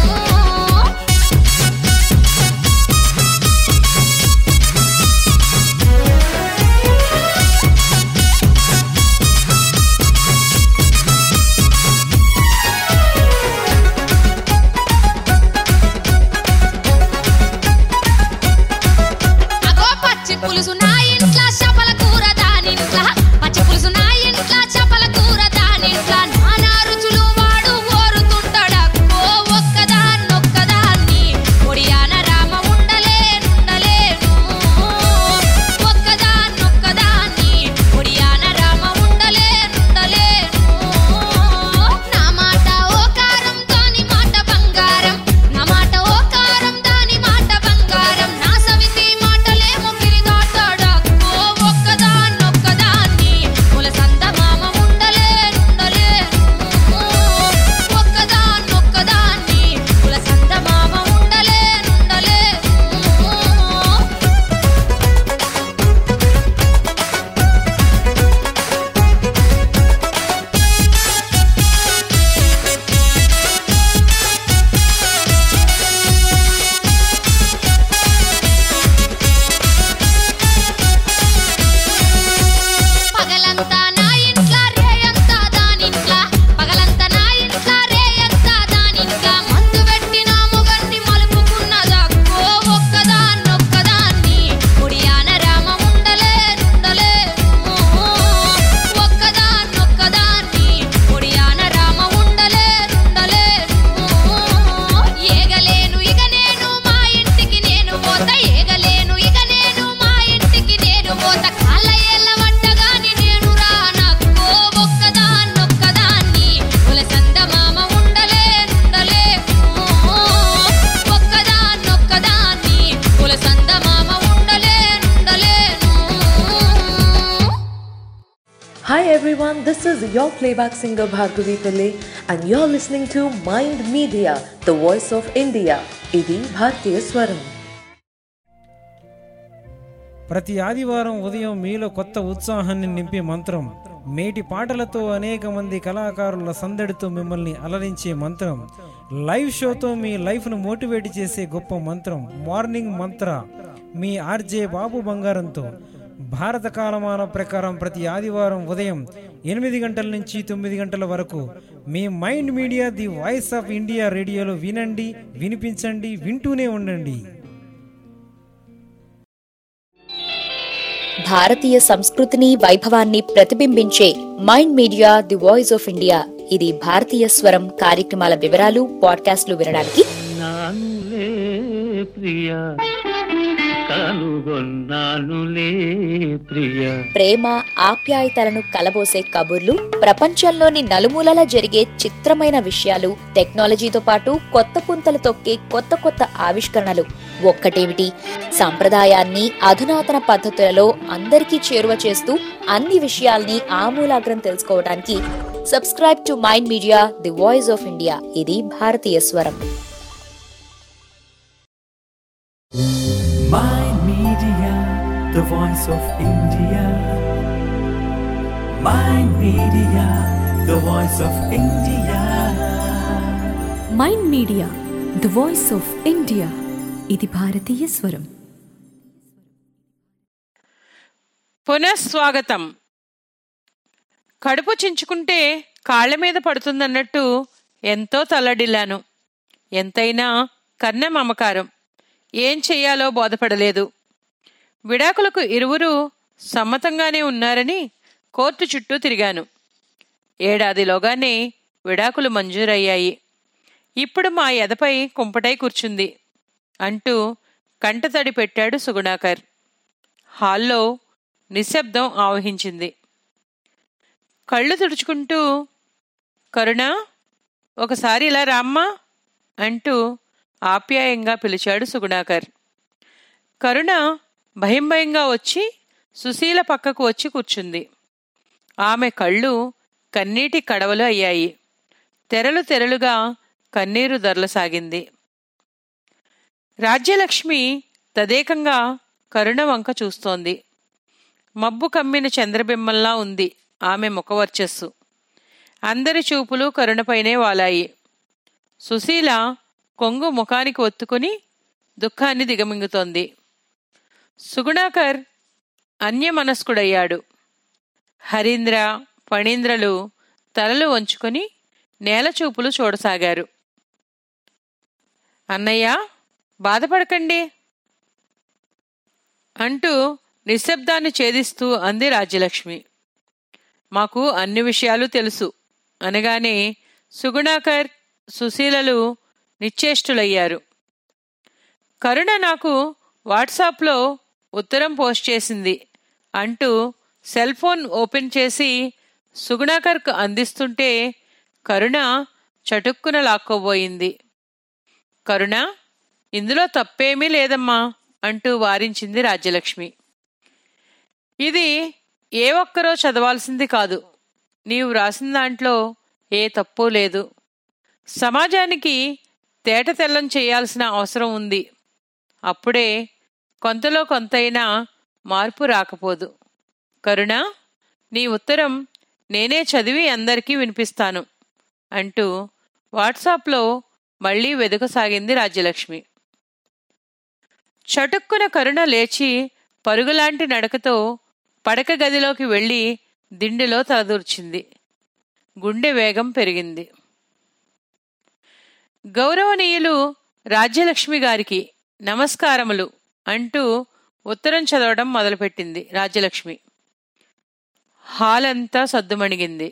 అగో పచ్చి పులుసు నా ఇంట్ల చేపల కూర దానింట్ల పచ్చి పులుసు నా ఇంట్ల చేపల కూర దానింట్ల నానా రుచులు వాడు ఓరుతుంటాడక్కో ఒక్కదాన్నొక్కదాన్ని ఒడియాన రామ ఉండలేనుండలేను ఒక్కదాన్నొక్కదాన్ని ఒడియాన రామ ఉండలేనుండలేను నా మాట ఓ కారం దాని మాట బంగారం నా మాట ఓ కారం దాని మాట బంగారం నా సవితి మాటలేమో గిరిదాటాడా everyone, this is your playback singer Bhargavi Pillai and you're listening to Mind Media, the voice of India. Idi Bhartiya Swaram. ప్రతి ఆదివారం ఉదయం మీలో కొత్త ఉత్సాహాన్ని నింపే మంత్రం మేటి పాటలతో అనేక మంది కళాకారుల సందడితో మిమ్మల్ని అలరించే మంత్రం లైవ్ షోతో మీ లైఫ్ను మోటివేట్ చేసే గొప్ప మంత్రం మార్నింగ్ మంత్ర మీ ఆర్జే బాబు బంగారంతో భారత కాలమాన ప్రకారం ప్రతి ఆదివారం ఉదయం ఎనిమిది గంటల నుంచి తొమ్మిది గంటల వరకు మీ Mind Media the voice of India రేడియోలో వినండి వినిపించండి వింటూనే ఉండండి భారతీయ సంస్కృతిని వైభవాన్ని ప్రతిబింబించే Mind Media the voice of India ఇది భారతీయ స్వరం కార్యక్రమాల వివరాలు పాడ్కాస్ట్లు వినడానికి నానులే ప్రియ కనుగొన్నానులే ప్రియ ప్రేమ ఆప్యాయతలను కలబోసే కబుర్లు ప్రపంచంలోని నలుమూలల జరిగే చిత్రమైన విషయాలు టెక్నాలజీతో పాటు కొత్త పుంతలు తొక్కే కొత్త కొత్త ఆవిష్కరణలు ఒక్కటేమిటి సాంప్రదాయాన్ని అధునాతన పద్ధతులలో అందరికీ చేరువ చేస్తూ అన్ని విషయాల్ని ఆమూలాగ్రం తెలుసుకోవడానికి subscribe to Mind Media the voice of India ఇది భారతీయ స్వరం Mind Media, the voice of India. Mind Media, the voice of India. Mind Media the voice of India ఇది భారతీయ స్వరం పునఃస్వాగతం కడుపు చించుకుంటే కాళ్ళ మీద పడుతుందన్నట్టు ఎంతో తల్లడిల్లాను ఎంతైనా కన్న మమకారం ఏం చెయ్యాలో బోధపడలేదు విడాకులకు ఇరువురు సమ్మతంగానే ఉన్నారని కోర్టు చుట్టూ తిరిగాను ఏడాదిలోగానే విడాకులు మంజూరయ్యాయి ఇప్పుడు మా ఎదపై కుంపటై కూర్చుంది అంటూ కంటతడి పెట్టాడు సుగుణాకర్ హాల్లో నిశ్శబ్దం ఆవహించింది కళ్ళు తుడుచుకుంటూ కరుణ ఒకసారి ఇలా రామ్మా అంటూ ఆప్యాయంగా పిలిచాడు సుగుణాకర్ కరుణ భయం భయంగా వచ్చి సుశీల పక్కకు వచ్చి కూర్చుంది ఆమె కళ్ళు కన్నీటి కడవలు అయ్యాయి తెరలు తెరలుగా కన్నీరు దొరలసాగింది రాజ్యలక్ష్మి తదేకంగా కరుణ వంక చూస్తోంది మబ్బు కమ్మిన చంద్రబింబంలా ఉంది ఆమె ముఖవర్చస్సు అందరి చూపులు కరుణపైనే వాలాయి సుశీల కొంగు ముఖానికి ఒత్తుకుని దుఃఖాన్ని దిగమింగుతోంది సుగుణాకర్ అన్యమనస్కుడయ్యాడు హరీంద్ర ఫణీంద్రలు తలలు వంచుకొని నేలచూపులు చూడసాగారు అన్నయ్య బాధపడకండి అంటూ నిశ్శబ్దాన్ని ఛేదిస్తూ అంది రాజ్యలక్ష్మి మాకు అన్ని విషయాలు తెలుసు అనగానే సుగుణాకర్ సుశీలలు నిశ్చేష్టులయ్యారు కరుణ నాకు వాట్సాప్లో ఉత్తరం పోస్ట్ చేసింది అంటూ సెల్ ఫోన్ ఓపెన్ చేసి సుగుణాకర్కు అందిస్తుంటే కరుణ చటుక్కున లాక్కోబోయింది కరుణ ఇందులో తప్పేమీ లేదమ్మా అంటూ వారించింది రాజ్యలక్ష్మి ఇది ఏ ఒక్కరో చదవాల్సింది కాదు నీవు రాసిన దాంట్లో ఏ తప్పు లేదు సమాజానికి తేట తెల్లం చేయాల్సిన అవసరం ఉంది అప్పుడే కొంతలో కొంతైనా మార్పు రాకపోదు కరుణ నీ ఉత్తరం నేనే చదివి అందరికీ వినిపిస్తాను అంటూ వాట్సాప్లో మళ్లీ వెదుకసాగింది రాజ్యలక్ష్మి చటుక్కున కరుణ లేచి పరుగులాంటి నడకతో పడక గదిలోకి వెళ్ళి దిండిలో తలదూర్చింది గుండె వేగం పెరిగింది గౌరవనీయులు రాజ్యలక్ష్మి గారికి నమస్కారములు అంటూ ఉత్తరం చదవడం మొదలుపెట్టింది రాజ్యలక్ష్మి హాలంతా సద్దుమణిగింది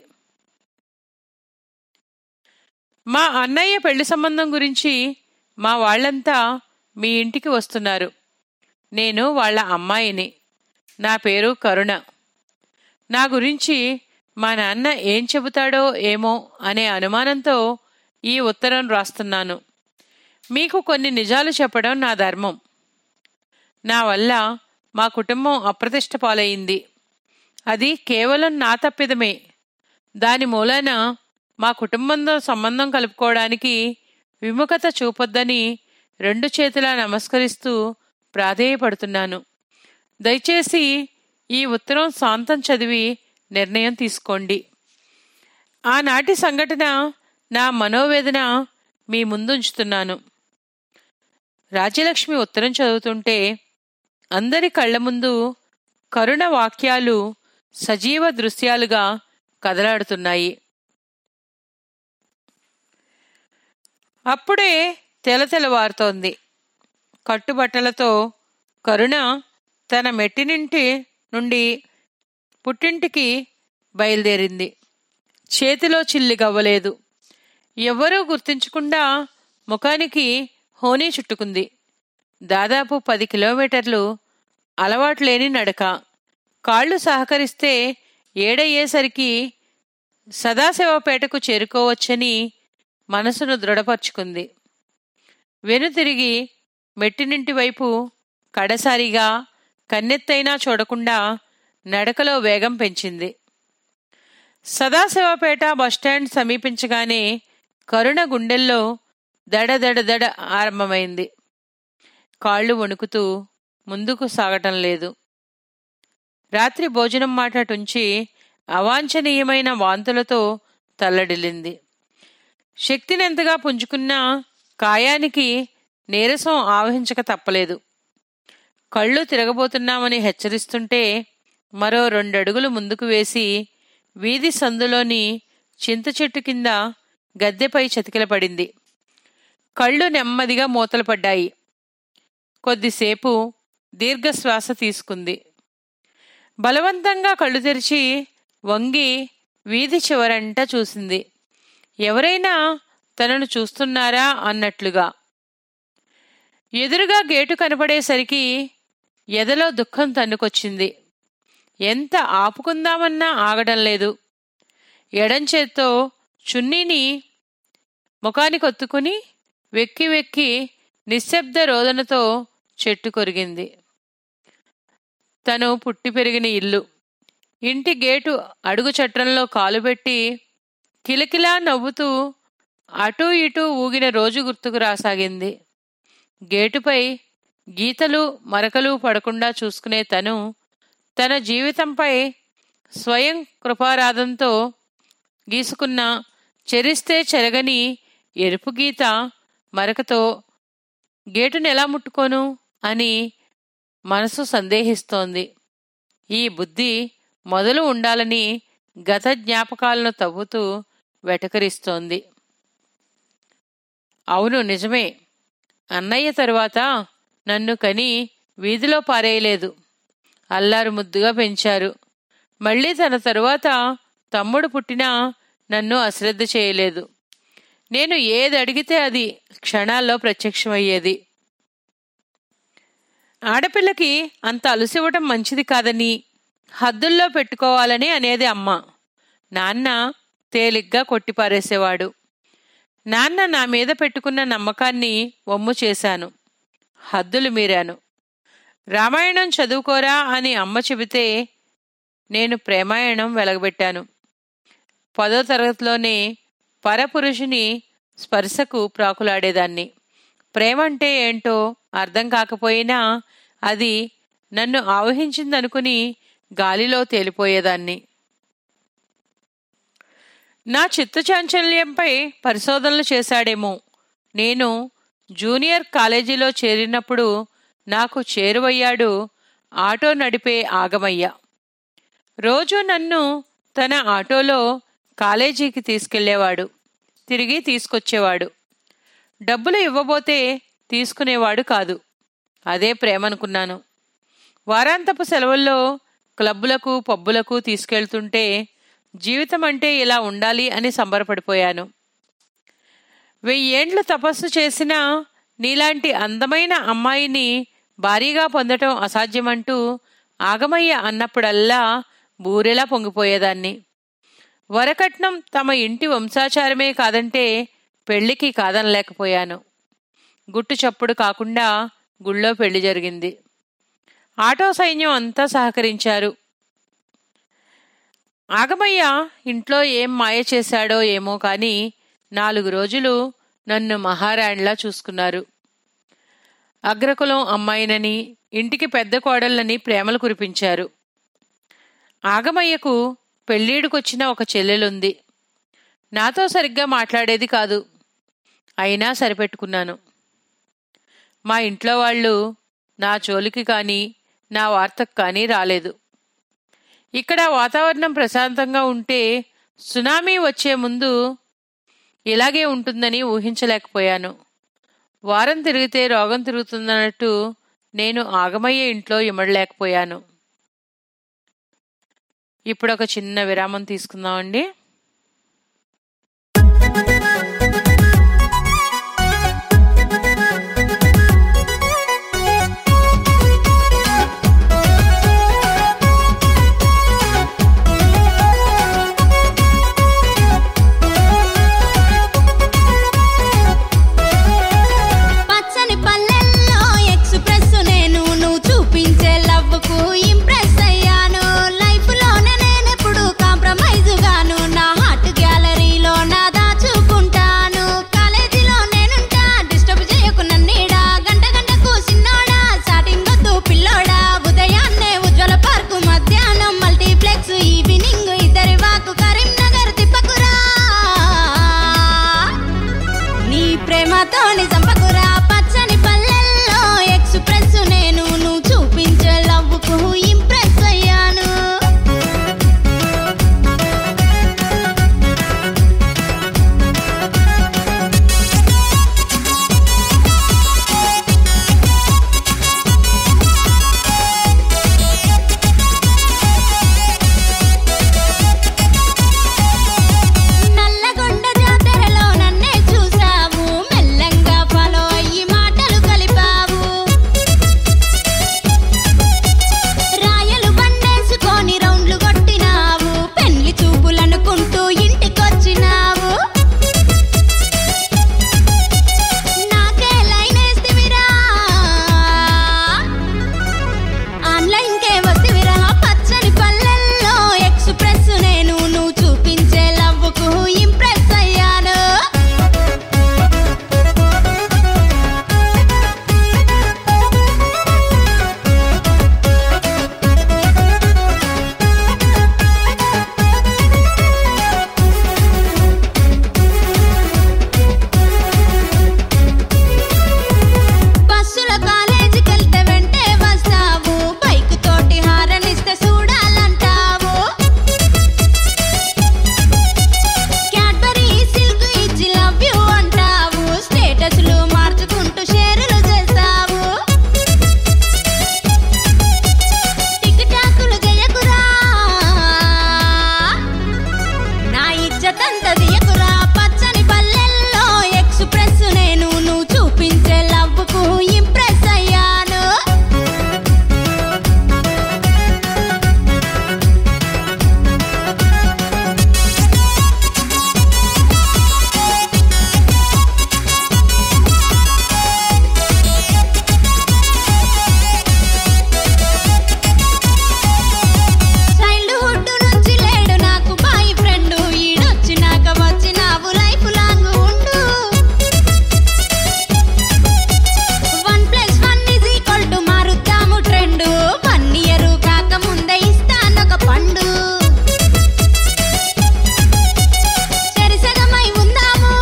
మా అన్నయ్య పెళ్లి సంబంధం గురించి మా వాళ్ళంతా మీ ఇంటికి వస్తున్నారు నేను వాళ్ళ అమ్మాయిని నా పేరు కరుణ నా గురించి మా నాన్న ఏం చెబుతాడో ఏమో అనే అనుమానంతో ఈ ఉత్తరం రాస్తున్నాను మీకు కొన్ని నిజాలు చెప్పడం నా ధర్మం నా వల్ల మా కుటుంబం అప్రతిష్ట పాలయింది అది కేవలం నా తప్పిదమే దాని మూలాన మా కుటుంబంతో సంబంధం కలుపుకోవడానికి విముఖత చూపొద్దని రెండు చేతులా నమస్కరిస్తూ ప్రాధేయపడుతున్నాను దయచేసి ఈ ఉత్తరం శాంతం చదివి నిర్ణయం తీసుకోండి ఆనాటి సంఘటన నా మనోవేదన మీ ముందుంచుతున్నాను రాజ్యలక్ష్మి ఉత్తరం చదువుతుంటే అందరి కళ్ళ ముందు కరుణ వాక్యాలు సజీవ దృశ్యాలుగా కదలాడుతున్నాయి అప్పుడే తెలతెలవారుతోంది కట్టుబట్టలతో కరుణ తన మెట్టినింటి నుండి పుట్టింటికి బయలుదేరింది చేతిలో చిల్లి గవ్వలేదు ఎవ్వరూ గుర్తించకుండా ముఖానికి హోనీ చుట్టుకుంది దాదాపు పది కిలోమీటర్లు అలవాట్లేని నడక కాళ్ళు సహకరిస్తే ఏడయ్యేసరికి సదాశివపేటకు చేరుకోవచ్చని మనసును దృఢపరుచుకుంది వెనుతిరిగి మెట్టినింటి వైపు కడసారిగా కన్నెత్తైనా చూడకుండా నడకలో వేగం పెంచింది సదాశివపేట బస్టాండ్ సమీపించగానే కరుణ గుండెల్లో దడ దడ దడ ఆరంభమైంది కాళ్ళు వణుకుతూ ముందుకు సాగటం లేదు రాత్రి భోజనం మాటటుంచి అవాంఛనీయమైన వాంతులతో తల్లడిల్లింది శక్తినెంతగా పుంజుకున్నా కాయానికి నీరసం ఆవహించక తప్పలేదు కళ్ళు తిరగబోతున్నామని హెచ్చరిస్తుంటే మరో రెండడుగులు ముందుకు వేసి వీధి సందులోని చింత చెట్టు కింద గద్దెపై చతికిలపడింది కళ్ళు నెమ్మదిగా మూతలు పడ్డాయి కొద్దిసేపు దీర్ఘశ్వాస తీసుకుంది బలవంతంగా కళ్ళు తెరిచి వంగి వీధి చివరంట చూసింది ఎవరైనా తనను చూస్తున్నారా అన్నట్లుగా ఎదురుగా గేటు కనపడేసరికి ఎదలో దుఃఖం తన్నుకొచ్చింది ఎంత ఆపుకుందామన్నా ఆగడం లేదు ఎడంచేత్తో చున్నీని ముఖానికొత్తుకుని వెక్కి వెక్కి నిశ్శబ్ద రోదనతో చెట్టు కొరిగింది తను పుట్టి పెరిగిన ఇల్లు ఇంటి గేటు అడుగు చట్రంలో కాలుపెట్టి కిలకిలా నవ్వుతూ అటూ ఇటూ ఊగిన రోజు గుర్తుకు రాసాగింది గేటుపై గీతలు మరకలు పడకుండా చూసుకునే తను తన జీవితంపై స్వయం కృపారాధంతో గీసుకున్న చెరిస్తే చెరగని ఎరుపు గీత మరకతో గేటును ఎలా ముట్టుకోను అని మనసు సందేహిస్తోంది ఈ బుద్ధి మొదలు ఉండాలని గత జ్ఞాపకాలను తవ్వుతూ వెటకరిస్తోంది అవును నిజమే అన్నయ్య తరువాత నన్ను కని వీధిలో పారేయలేదు అల్లారు ముద్దుగా పెంచారు మళ్ళీ తన తరువాత తమ్ముడు పుట్టినా నన్ను అశ్రద్ధ చేయలేదు నేను ఏది అడిగితే అది క్షణాల్లో ప్రత్యక్షమయ్యేది ఆడపిల్లకి అంత అలుసివ్వటం మంచిది కాదని హద్దుల్లో పెట్టుకోవాలని అనేది అమ్మ నాన్న తేలిగ్గా కొట్టిపారేసేవాడు నాన్న నా మీద పెట్టుకున్న నమ్మకాన్ని వమ్ము చేశాను హద్దులు మీరాను రామాయణం చదువుకోరా అని అమ్మ చెబితే నేను ప్రేమాయణం వెలగబెట్టాను పదో తరగతిలోనే పరపురుషుని స్పర్శకు ప్రాకులాడేదాన్ని ప్రేమంటే ఏంటో అర్థం కాకపోయినా అది నన్ను ఆవహించిందనుకుని గాలిలో తేలిపోయేదాన్ని నా చిత్తచాంచల్యంపై పరిశోధనలు చేశాడేమో నేను జూనియర్ కాలేజీలో చేరినప్పుడు నాకు చేరువయ్యాడు ఆటో నడిపే ఆగమయ్య రోజు నన్ను తన ఆటోలో కాలేజీకి తీసుకెళ్లేవాడు తిరిగి తీసుకొచ్చేవాడు డబ్బులు ఇవ్వబోతే తీసుకునేవాడు కాదు అదే ప్రేమనుకున్నాను వారాంతపు సెలవుల్లో క్లబ్బులకు పబ్బులకు తీసుకెళ్తుంటే జీవితం అంటే ఇలా ఉండాలి అని సంబరపడిపోయాను వెయ్యేండ్లు తపస్సు చేసినా నీలాంటి అందమైన అమ్మాయిని భారీగా పొందటం అసాధ్యమంటూ ఆగమయ్య అన్నప్పుడల్లా బూరెలా పొంగిపోయేదాన్ని వరకట్నం తమ ఇంటి వంశాచారమే కాదంటే పెళ్లికి కాదనలేకపోయాను గుట్టు చప్పుడు కాకుండా గుళ్ళో పెళ్లి జరిగింది ఆటో సైన్యం అంతా సహకరించారు ఆగమయ్య ఇంట్లో ఏం మాయ చేశాడో ఏమో కాని నాలుగు రోజులు నన్ను మహారాణిలా చూసుకున్నారు అగ్రకులం అమ్మాయినని ఇంటికి పెద్ద కోడళ్ళని ప్రేమలు కురిపించారు ఆగమయ్యకు పెళ్ళీడుకొచ్చిన ఒక చెల్లెలుంది నాతో సరిగ్గా మాట్లాడేది కాదు అయినా సరిపెట్టుకున్నాను మా ఇంట్లో వాళ్ళు నా జోలికి కానీ నా వార్తకు కానీ రాలేదు ఇక్కడ వాతావరణం ప్రశాంతంగా ఉంటే సునామీ వచ్చే ముందు ఇలాగే ఉంటుందని ఊహించలేకపోయాను వారం తిరిగితే రోగం తిరుగుతుందన్నట్టు నేను ఆగమయ్యే ఇంట్లో ఇమడలేకపోయాను ఇప్పుడు ఒక చిన్న విరామం తీసుకుందామండి పచ్చని పల్లెల్లో ఎక్స్ప్రెస్ నేను నువ్వు చూపించే లవ్వుకు ఇంప్రెస్ అయ్యాను లైఫ్ లోనే నేను ఎప్పుడు కాంప్రమైజ్ గాను నా హార్ట్ గ్యాలరీలో నా దాచుకుంటాను కాలేజీలో నేనుంటా డిస్టర్బ్ చేయకు నన్నీడా గంట గంటకు సిన్నోడా స్టార్టింగ్ వద్దు పిల్లోడా ఉదయాన్నే ఉజ్వల పార్కు మధ్యాహ్నం మల్టీప్లెక్స్ ఈవినింగ్ ఇద్దరి వాకు కరీంనగర్ తిప్పకురా నీ ప్రేమతోని చంపకురా పచ్చని పల్లెల్లో ఎక్స్ప్రెస్ నేను నువ్వు చూపించే లవ్వుకు ఇంప్రెస్ అయ్యాను నల్లగొండ జాతరలో నన్నే చూసావు మెల్లంగా ఫాలో అయ్యి మాటలు కలిపావు రాయలు బండేసుకొని రౌండ్లు కొట్టినావు పెళ్లి చూపులనుకుంటూ ఇంటికొచ్చినావు నాకే లైన్ వేస్తివిరా ఆన్లైన్ కే వస్తివిరా పచ్చని పల్లెల్లో ఎక్స్ప్రెస్ నేను నువ్వు చూపించే లవ్వుకు ఇంప్రెస్ అయ్యాను బస్సుల కాలేజీకి వెళ్తే వెంటే వస్తావు బైక్ తోటి హారనిస్తే చూడాలంటావు క్యాడ్బరీ సిల్క్ ఇచ్చి లవ్ యూ అంటావు స్టేటస్లు మార్చుకుంటూ షేర్లు చేస్తావు టిక్ టాకులు చేయకురా నా ఇజ్జతంత దియకురా పచ్చని పల్లెల్లో ఎక్స్ప్రెస్ నేను నువ్వు చూపించే లవ్వుకు ఇంప్రెస్ అయ్యాను చైల్డ్హుడ్ నుంచి లేడు నాకు బాయ్ ఫ్రెండ్ ఈడొచ్చినాక వచ్చినావు లైఫ్ లాంగ్ ఉండు one plus one is equal to మారుద్దాము ట్రెండ్ వన్ ఇయర్ కాక ముందే ఇస్తానొక పండు సరిసగమై ఉందాము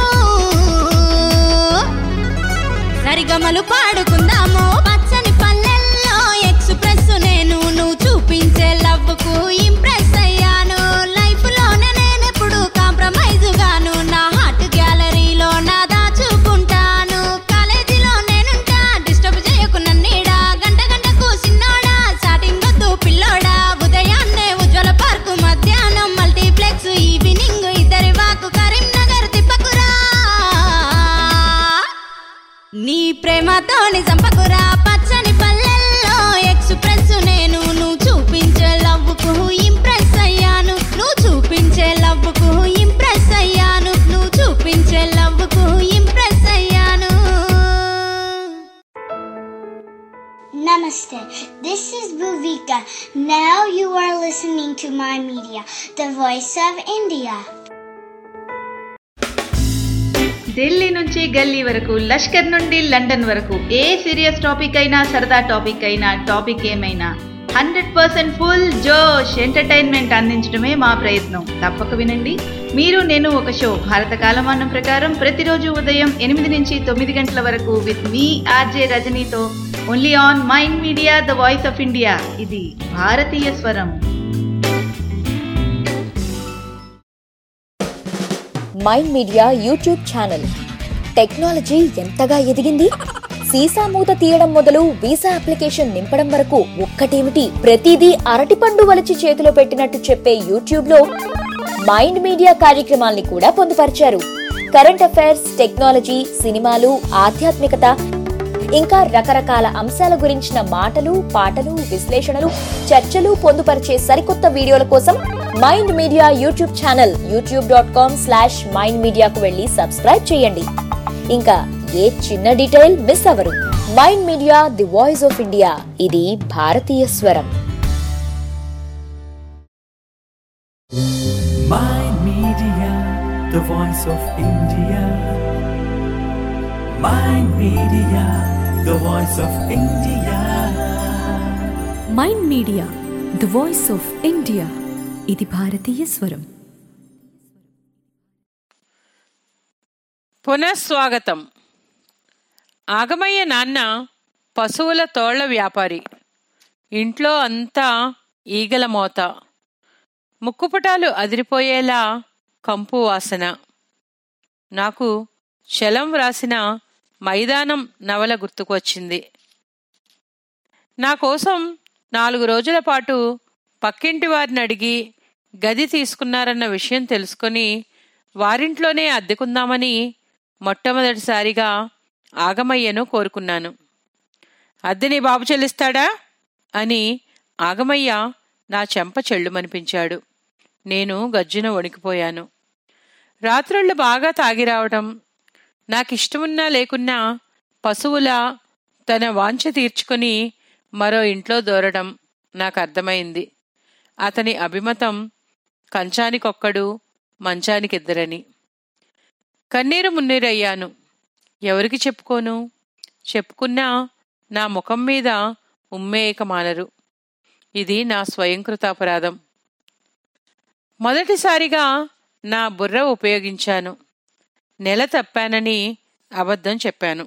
సరిగమలు పాడుకుందాము పచ్చని పల్లెల్లో ఎక్స్ప్రెస్ నేను నువ్వు చూపించే లవ్వుకు ఇంప్రెస్ అయ్యాను లైఫ్ లోనే నేను ఎప్పుడు కాంప్రమైజ్ గాను నా హార్ట్ గ్యాలరీలో నా దాచుకుంటాను కాలేజీలో నేనుంటా డిస్టర్బ్ చేయకు నన్నీడా గంట గంటకు సిన్నోడా స్టార్టింగ్ వద్దు పిల్లోడా ఉదయాన్నే ఉజ్వల పార్కు మధ్యాహ్నం మల్టీప్లెక్స్ ఈవినింగ్ ఇద్దరి వాకు కరీంనగర్ తిప్పకురా నీ ప్రేమతోని చంపకురా పచ్చని పల్లెల్లో ఎక్స్ప్రెస్ నేను నువ్వు చూపించే లవ్వుకు ఇంప్రెస్ అయ్యాను నువ్వు చూపించే లవ్వుకు ఇంప్రెస్ అయ్యాను నువ్వు చూపించే లవ్వుకు ఇంప్రెస్ అయ్యాను Namaste. This is Bhuvika. Now you are listening to my media, the voice of India. Delhi నుంచి గల్లీ వరకు లష్కర్ నుండి లండన్ వరకు ఏ సీరియస్ టాపిక్ అయినా సరదా టాపిక్ అయినా టాపిక్ ఏమైనా హండ్రెడ్ పర్సెంట్ ఫుల్ జోష్ ఎంటర్టైన్మెంట్ అందించడమే మా ప్రయత్నం తప్పక వినండి మీరు నేను ఒక షో భారత కాలమానం ప్రకారం ప్రతిరోజు ఉదయం ఎనిమిది నుంచి తొమ్మిది గంటల వరకు విత్ మీ ఆర్జే రజనీతో only on Mind Media the voice of India ఇది భారతీయ స్వరం Mind Media YouTube channel technology ఎంతగా ఎదిగింది సీసా మూత తీయడం మొదలు వీసా అప్లికేషన్ నింపడం వరకు ఒక్కటేమిటి ప్రతిదీ అరటిపండు వలిచి చేతిలో పెట్టినట్టు చెప్పే యూట్యూబ్ లో మైండ్ మీడియా కార్యక్రమాల్ని కూడా పొందుపరిచారు కరెంట్ అఫైర్స్ టెక్నాలజీ సినిమాలు ఆధ్యాత్మికత ఇంకా రకరకాల అంశాల గురించిన మాటలు పాటలు విశ్లేషణలు చర్చలు పొందుపరిచే సరికొత్త వీడియోల కోసం Mind Media YouTube channel YouTube dot com slash Mind మీడియాకు వెళ్ళి సబ్స్క్రైబ్ చేయండి ఇంకా ఏ చిన్న డీటెయిల్ మిస్ అవ్వరు Mind Media the voice of India ఇది భారతీయ స్వరం Mind Media, the voice of India. Mind Media, the voice of India. Mind Media the voice of India ఇది భారతీయ స్వరం పునఃస్వాగతం ఆగమయ్య నాన్న పశువుల తోళ్ల వ్యాపారి ఇంట్లో అంతా ఈగల మోత ముక్కుపుటాలు అదిరిపోయేలా కంపు వాసన నాకు శలం వ్రాసిన మైదానం నవల గుర్తుకొచ్చింది నా కోసం నాలుగు రోజుల పాటు పక్కింటి వారిని అడిగి గది తీసుకున్నారన్న విషయం తెలుసుకొని వారింట్లోనే అద్దెకుందామని మొట్టమొదటిసారిగా ఆగమయ్యను కోరుకున్నాను అద్దెని బాబు చెల్లిస్తాడా అని ఆగమయ్య నా చెంప చెళ్ళుమనిపించాడు నేను గజ్జున వణికిపోయాను రాత్రుళ్ళు బాగా తాగి రావటం నాకిష్టమున్నా లేకున్నా పశువుల తన వాంఛ తీర్చుకొని మరో ఇంట్లో దూరడం నాకు అర్థమైంది అతని అభిమతం కంచానికొక్కడు మంచానికిద్దరని కన్నీరు మున్నీరయ్యాను ఎవరికి చెప్పుకోను చెప్పుకున్నా నా ముఖం మీద ఉమ్మేయక మానరు ఇది నా స్వయంకృతాపరాధం మొదటిసారిగా నా బుర్ర ఉపయోగించాను నెల తప్పానని అబద్ధం చెప్పాను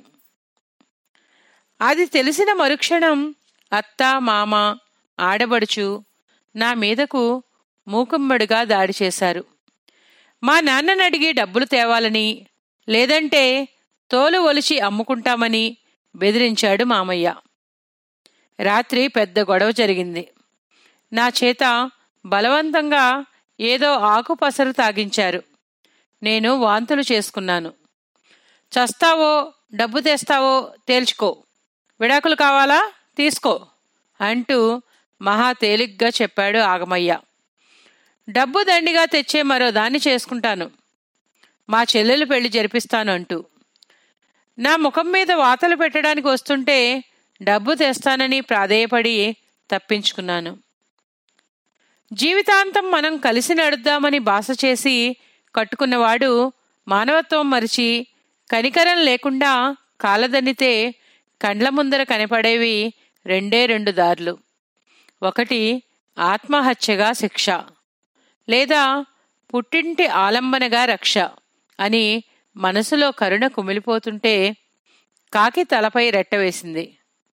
అది తెలిసిన మరుక్షణం అత్త మామ ఆడబడుచు నా మీదకు మూకుమ్మడిగా దాడి చేశారు మా నాన్నని అడిగి డబ్బులు తేవాలని లేదంటే తోలు ఒలిచి అమ్ముకుంటామని బెదిరించాడు మామయ్య రాత్రి పెద్ద గొడవ జరిగింది నా చేత బలవంతంగా ఏదో ఆకు పసరు తాగించారు నేను వాంతులు చేసుకున్నాను చస్తావో డబ్బు తెస్తావో తేల్చుకో విడాకులు కావాలా తీసుకో అంటూ మహా తేలిగ్గా చెప్పాడు ఆగమయ్య డబ్బు దండిగా తెచ్చే మరో దాన్ని చేసుకుంటాను మా చెల్లెలు పెళ్లి జరిపిస్తాను అంటూ నా ముఖం మీద వాతలు పెట్టడానికి వస్తుంటే డబ్బు తెస్తానని ప్రాధేయపడి తప్పించుకున్నాను జీవితాంతం మనం కలిసి నడుద్దామని బాస చేసి కట్టుకున్నవాడు మానవత్వం మరిచి కనికరం లేకుండా కాలదన్నితే కండ్ల ముందర కనపడేవి రెండే రెండు దారులు ఒకటి ఆత్మహత్యగా శిక్ష లేదా పుట్టింటి ఆలంబనగా రక్ష అని మనసులో కరుణ కుమిలిపోతుంటే కాకి తలపై రెట్టవేసింది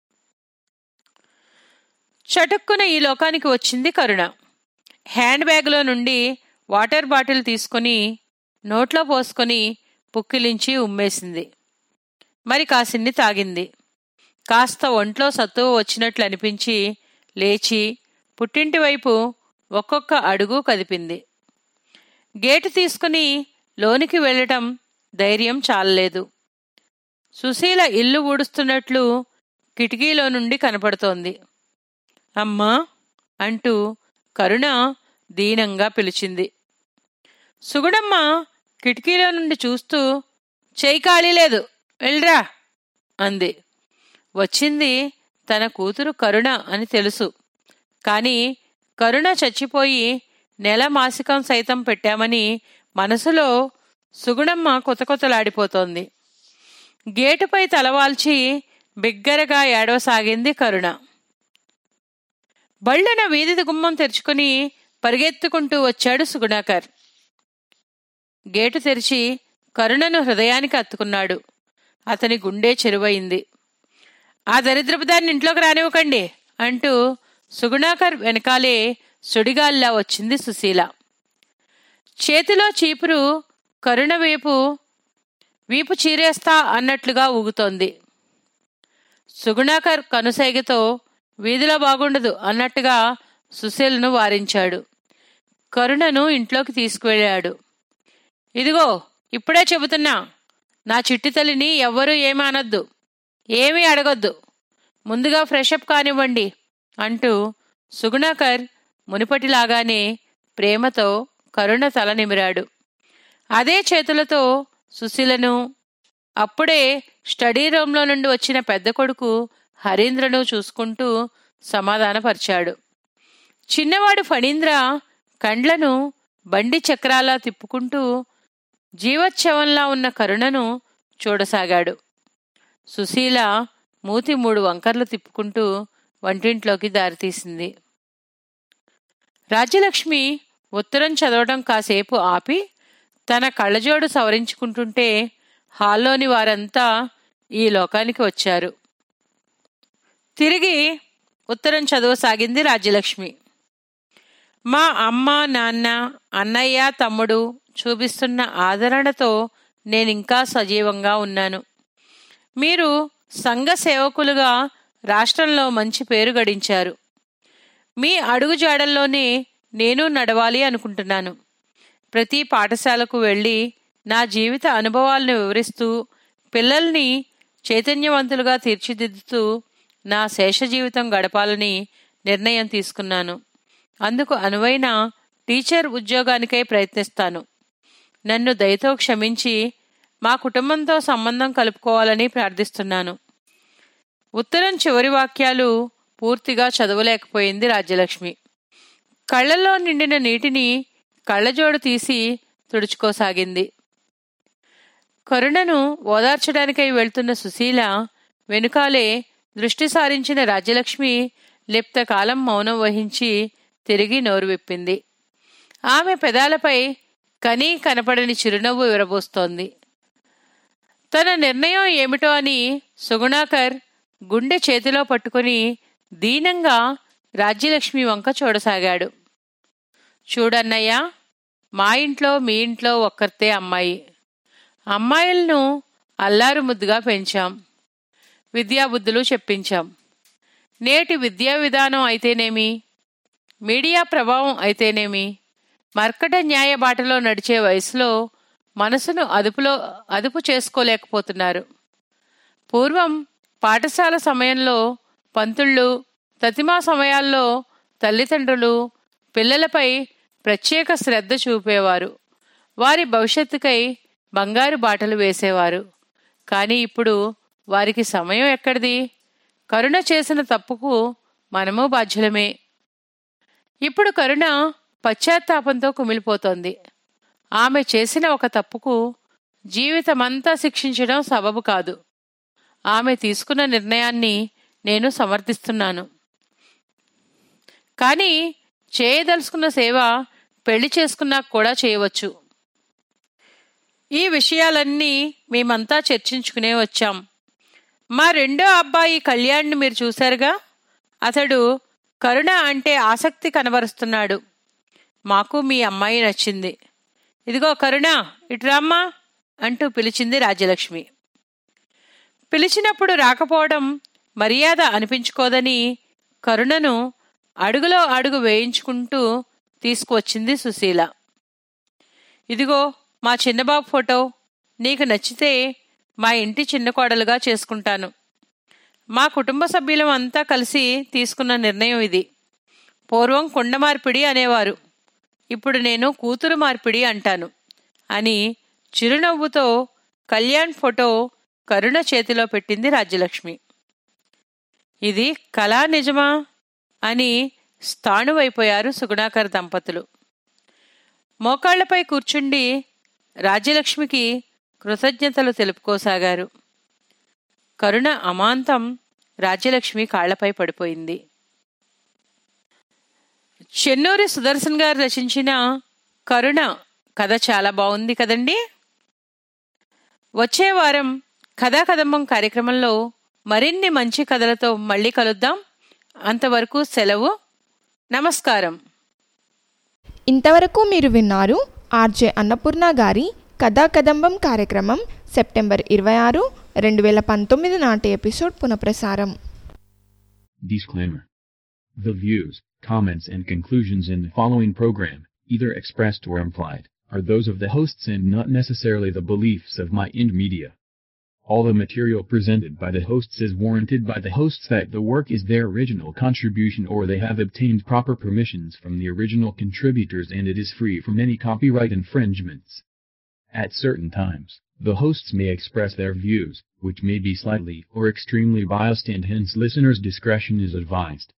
చటుక్కున ఈ లోకానికి వచ్చింది కరుణ హ్యాండ్ బ్యాగ్లో నుండి వాటర్ బాటిల్ తీసుకొని నోట్లో పోసుకొని పుక్కిలించి ఉమ్మేసింది మరి కాసిన్ని తాగింది కాస్త ఒంట్లో సత్తువ వచ్చినట్లు అనిపించి లేచి పుట్టింటి వైపు ఒక్కొక్క అడుగు కదిపింది గేటు తీసుకుని లోనికి వెళ్ళటం ధైర్యం చాలలేదు సుశీల ఇల్లు ఊడుస్తున్నట్లు కిటికీలో నుండి కనపడుతోంది అమ్మా అంటూ కరుణ దీనంగా పిలిచింది సుగుడమ్మ కిటికీలో నుండి చూస్తూ చేయి ఖాళీ లేదు వెళ్ళరా అంది వచ్చింది తన కూతురు కరుణ అని తెలుసు కానీ కరుణ చచ్చిపోయి నెల మాసికం సైతం పెట్టామని మనసులో సుగుణమ్మ కొత్త కొత్తలాడిపోతోంది గేటుపై తలవాల్చి బిగ్గరగా ఏడవసాగింది కరుణ బళ్ళన వీధి గుమ్మం తెరుచుకుని పరిగెత్తుకుంటూ వచ్చాడు సుగుణాకర్ గేటు తెరిచి కరుణను హృదయానికి అత్తుకున్నాడు అతని గుండె చెరువయింది ఆ దరిద్రపు దాన్ని ఇంట్లోకి రానివ్వకండి అంటూ సుగుణాకర్ వెనకాలే సుడిగాల్లా వచ్చింది సుశీల చేతిలో చీపురు కరుణ వైపు వీపు చీరేస్తా అన్నట్లుగా ఊగుతోంది సుగుణాకర్ కనుసైగతో వీధిలో బాగుండదు అన్నట్టుగా సుశీలను వారించాడు కరుణను ఇంట్లోకి తీసుకువెళ్ళాడు ఇదిగో ఇప్పుడే చెబుతున్నా నా చిట్టి తల్లిని ఎవ్వరూ ఏమీ అనొద్దు ఏమీ అడగొద్దు ముందుగా ఫ్రెషప్ కానివ్వండి అంటూ సుగుణాకర్ మునిపటిలాగానే ప్రేమతో కరుణ తల నిమిరాడు అదే చేతులతో సుశీలను అప్పుడే స్టడీ రూంలో నుండి వచ్చిన పెద్ద కొడుకు హరీంద్రను చూసుకుంటూ సమాధానపరిచాడు చిన్నవాడు ఫణీంద్ర కండ్లను బండి చక్రాలా తిప్పుకుంటూ జీవోత్సవంలా ఉన్న కరుణను చూడసాగాడు సుశీల మూతి మూడు వంకర్లు తిప్పుకుంటూ వంటింట్లోకి దారితీసింది రాజ్యలక్ష్మి ఉత్తరం చదవడం కాసేపు ఆపి తన కళ్ళజోడు సవరించుకుంటుంటే హాల్లోని వారంతా ఈ లోకానికి వచ్చారు తిరిగి ఉత్తరం చదవసాగింది రాజ్యలక్ష్మి మా అమ్మ నాన్న అన్నయ్య తమ్ముడు చూపిస్తున్న ఆదరణతో నేనింకా సజీవంగా ఉన్నాను మీరు సంఘ సేవకులుగా రాష్ట్రంలో మంచి పేరు గడించారు మీ అడుగుజాడల్లోనే నేను నడవాలి అనుకుంటున్నాను ప్రతి పాఠశాలకు వెళ్ళి నా జీవిత అనుభవాలను వివరిస్తూ పిల్లల్ని చైతన్యవంతులుగా తీర్చిదిద్దుతూ నా శేష జీవితం గడపాలని నిర్ణయం తీసుకున్నాను అందుకు అనువైన టీచర్ ఉద్యోగానికై ప్రయత్నిస్తాను నన్ను దయతో క్షమించి మా కుటుంబంతో సంబంధం కలుపుకోవాలని ప్రార్థిస్తున్నాను ఉత్తరం చివరి వాక్యాలు పూర్తిగా చదవలేకపోయింది రాజ్యలక్ష్మి కళ్ళల్లో నిండిన నీటిని కళ్ళజోడు తీసి తుడుచుకోసాగింది కరుణను ఓదార్చడానికై వెళ్తున్న సుశీల వెనుకాలే దృష్టి సారించిన రాజ్యలక్ష్మి లిప్తకాలం మౌనం వహించి తిరిగి నోరు విప్పింది ఆమె పెదాలపై కనీ కనపడని చిరునవ్వు విరబోస్తోంది తన నిర్ణయం ఏమిటో అని సుగుణాకర్ గుండె చేతిలో పట్టుకుని దీనంగా రాజ్యలక్ష్మి వంక చూడసాగాడు చూడన్నయ్యా మా ఇంట్లో మీ ఇంట్లో ఒక్కరితే అమ్మాయి అమ్మాయిలను అల్లారు ముద్దుగా పెంచాం విద్యాబుద్ధులు చెప్పించాం నేటి విద్యా విధానం అయితేనేమి మీడియా ప్రభావం అయితేనేమి మర్కట న్యాయ బాటలో నడిచే వయసులో మనసును అదుపులో అదుపు చేసుకోలేకపోతున్నారు పూర్వం పాఠశాల సమయంలో పంతుళ్ళు తతిమా సమయాల్లో తల్లిదండ్రులు పిల్లలపై ప్రత్యేక శ్రద్ధ చూపేవారు వారి భవిష్యత్తుకై బంగారు బాటలు వేసేవారు కానీ ఇప్పుడు వారికి సమయం ఎక్కడిది కరుణ చేసిన తప్పుకు మనము బాధ్యులమే ఇప్పుడు కరుణ పశ్చాత్తాపంతో కుమిలిపోతోంది ఆమె చేసిన ఒక తప్పుకు జీవితమంతా శిక్షించడం సబబు కాదు ఆమె తీసుకున్న నిర్ణయాన్ని నేను సమర్థిస్తున్నాను కానీ చేయదలుచుకున్న సేవ పెళ్లి చేసుకున్నాక కూడా చేయవచ్చు ఈ విషయాలన్నీ మేమంతా చర్చించుకునే వచ్చాం మా రెండో అబ్బాయి కళ్యాణ్ని మీరు చూశారుగా అతడు కరుణ అంటే ఆసక్తి కనబరుస్తున్నాడు మాకు మీ అమ్మాయి నచ్చింది ఇదిగో కరుణ ఇటురామ్మా అంటూ పిలిచింది రాజ్యలక్ష్మి పిలిచినప్పుడు రాకపోవడం మర్యాద అనిపించుకోదని కరుణను అడుగులో అడుగు వేయించుకుంటూ తీసుకువచ్చింది సుశీల ఇదిగో మా చిన్నబాబు ఫోటో నీకు నచ్చితే మా ఇంటి చిన్న కోడలుగా చేసుకుంటాను మా కుటుంబ సభ్యులం అంతా కలిసి తీసుకున్న నిర్ణయం ఇది పూర్వం కుండ మార్పిడి అనేవారు ఇప్పుడు నేను కూతురు మార్పిడి అంటాను అని చిరునవ్వుతో కళ్యాణ్ ఫోటో కరుణ చేతిలో పెట్టింది రాజ్యలక్ష్మి ఇది కళా నిజమా అని స్థాణువైపోయారు సుగుణాకర్ దంపతులు మోకాళ్లపై కూర్చుండి రాజ్యలక్ష్మికి కృతజ్ఞతలు తెలుపుకోసాగారు కరుణ అమాంతం రాజ్యలక్ష్మి కాళ్లపై పడిపోయింది చెన్నూరి సుదర్శన్ గారు రచించిన కరుణ కథ చాలా బాగుంది కదండి వచ్చే వారం కథా కదంబం కార్యక్రమంలో మరిన్ని మంచి కథలతో మళ్ళీ కలుద్దాం అంతవరకు సెలవు నమస్కారం ఇంతవరకు మీరు విన్నారు ఆర్జే అన్నపూర్ణ గారి కథా కదంబం కార్యక్రమం సెప్టెంబర్ ఇరవై ఆరు రెండు వేల పంతొమ్మిది నాటి ఎపిసోడ్ పునఃప్రసారం Disclaimer. The views, comments, and conclusions in the following program, either expressed or implied, are those of the hosts and not necessarily the beliefs of My Ind Media. All the material presented by the hosts is warranted by the hosts that the work is their original contribution or they have obtained proper permissions from the original contributors and it is free from any copyright infringements. At certain times, the hosts may express their views, which may be slightly or extremely biased and hence listeners' discretion is advised.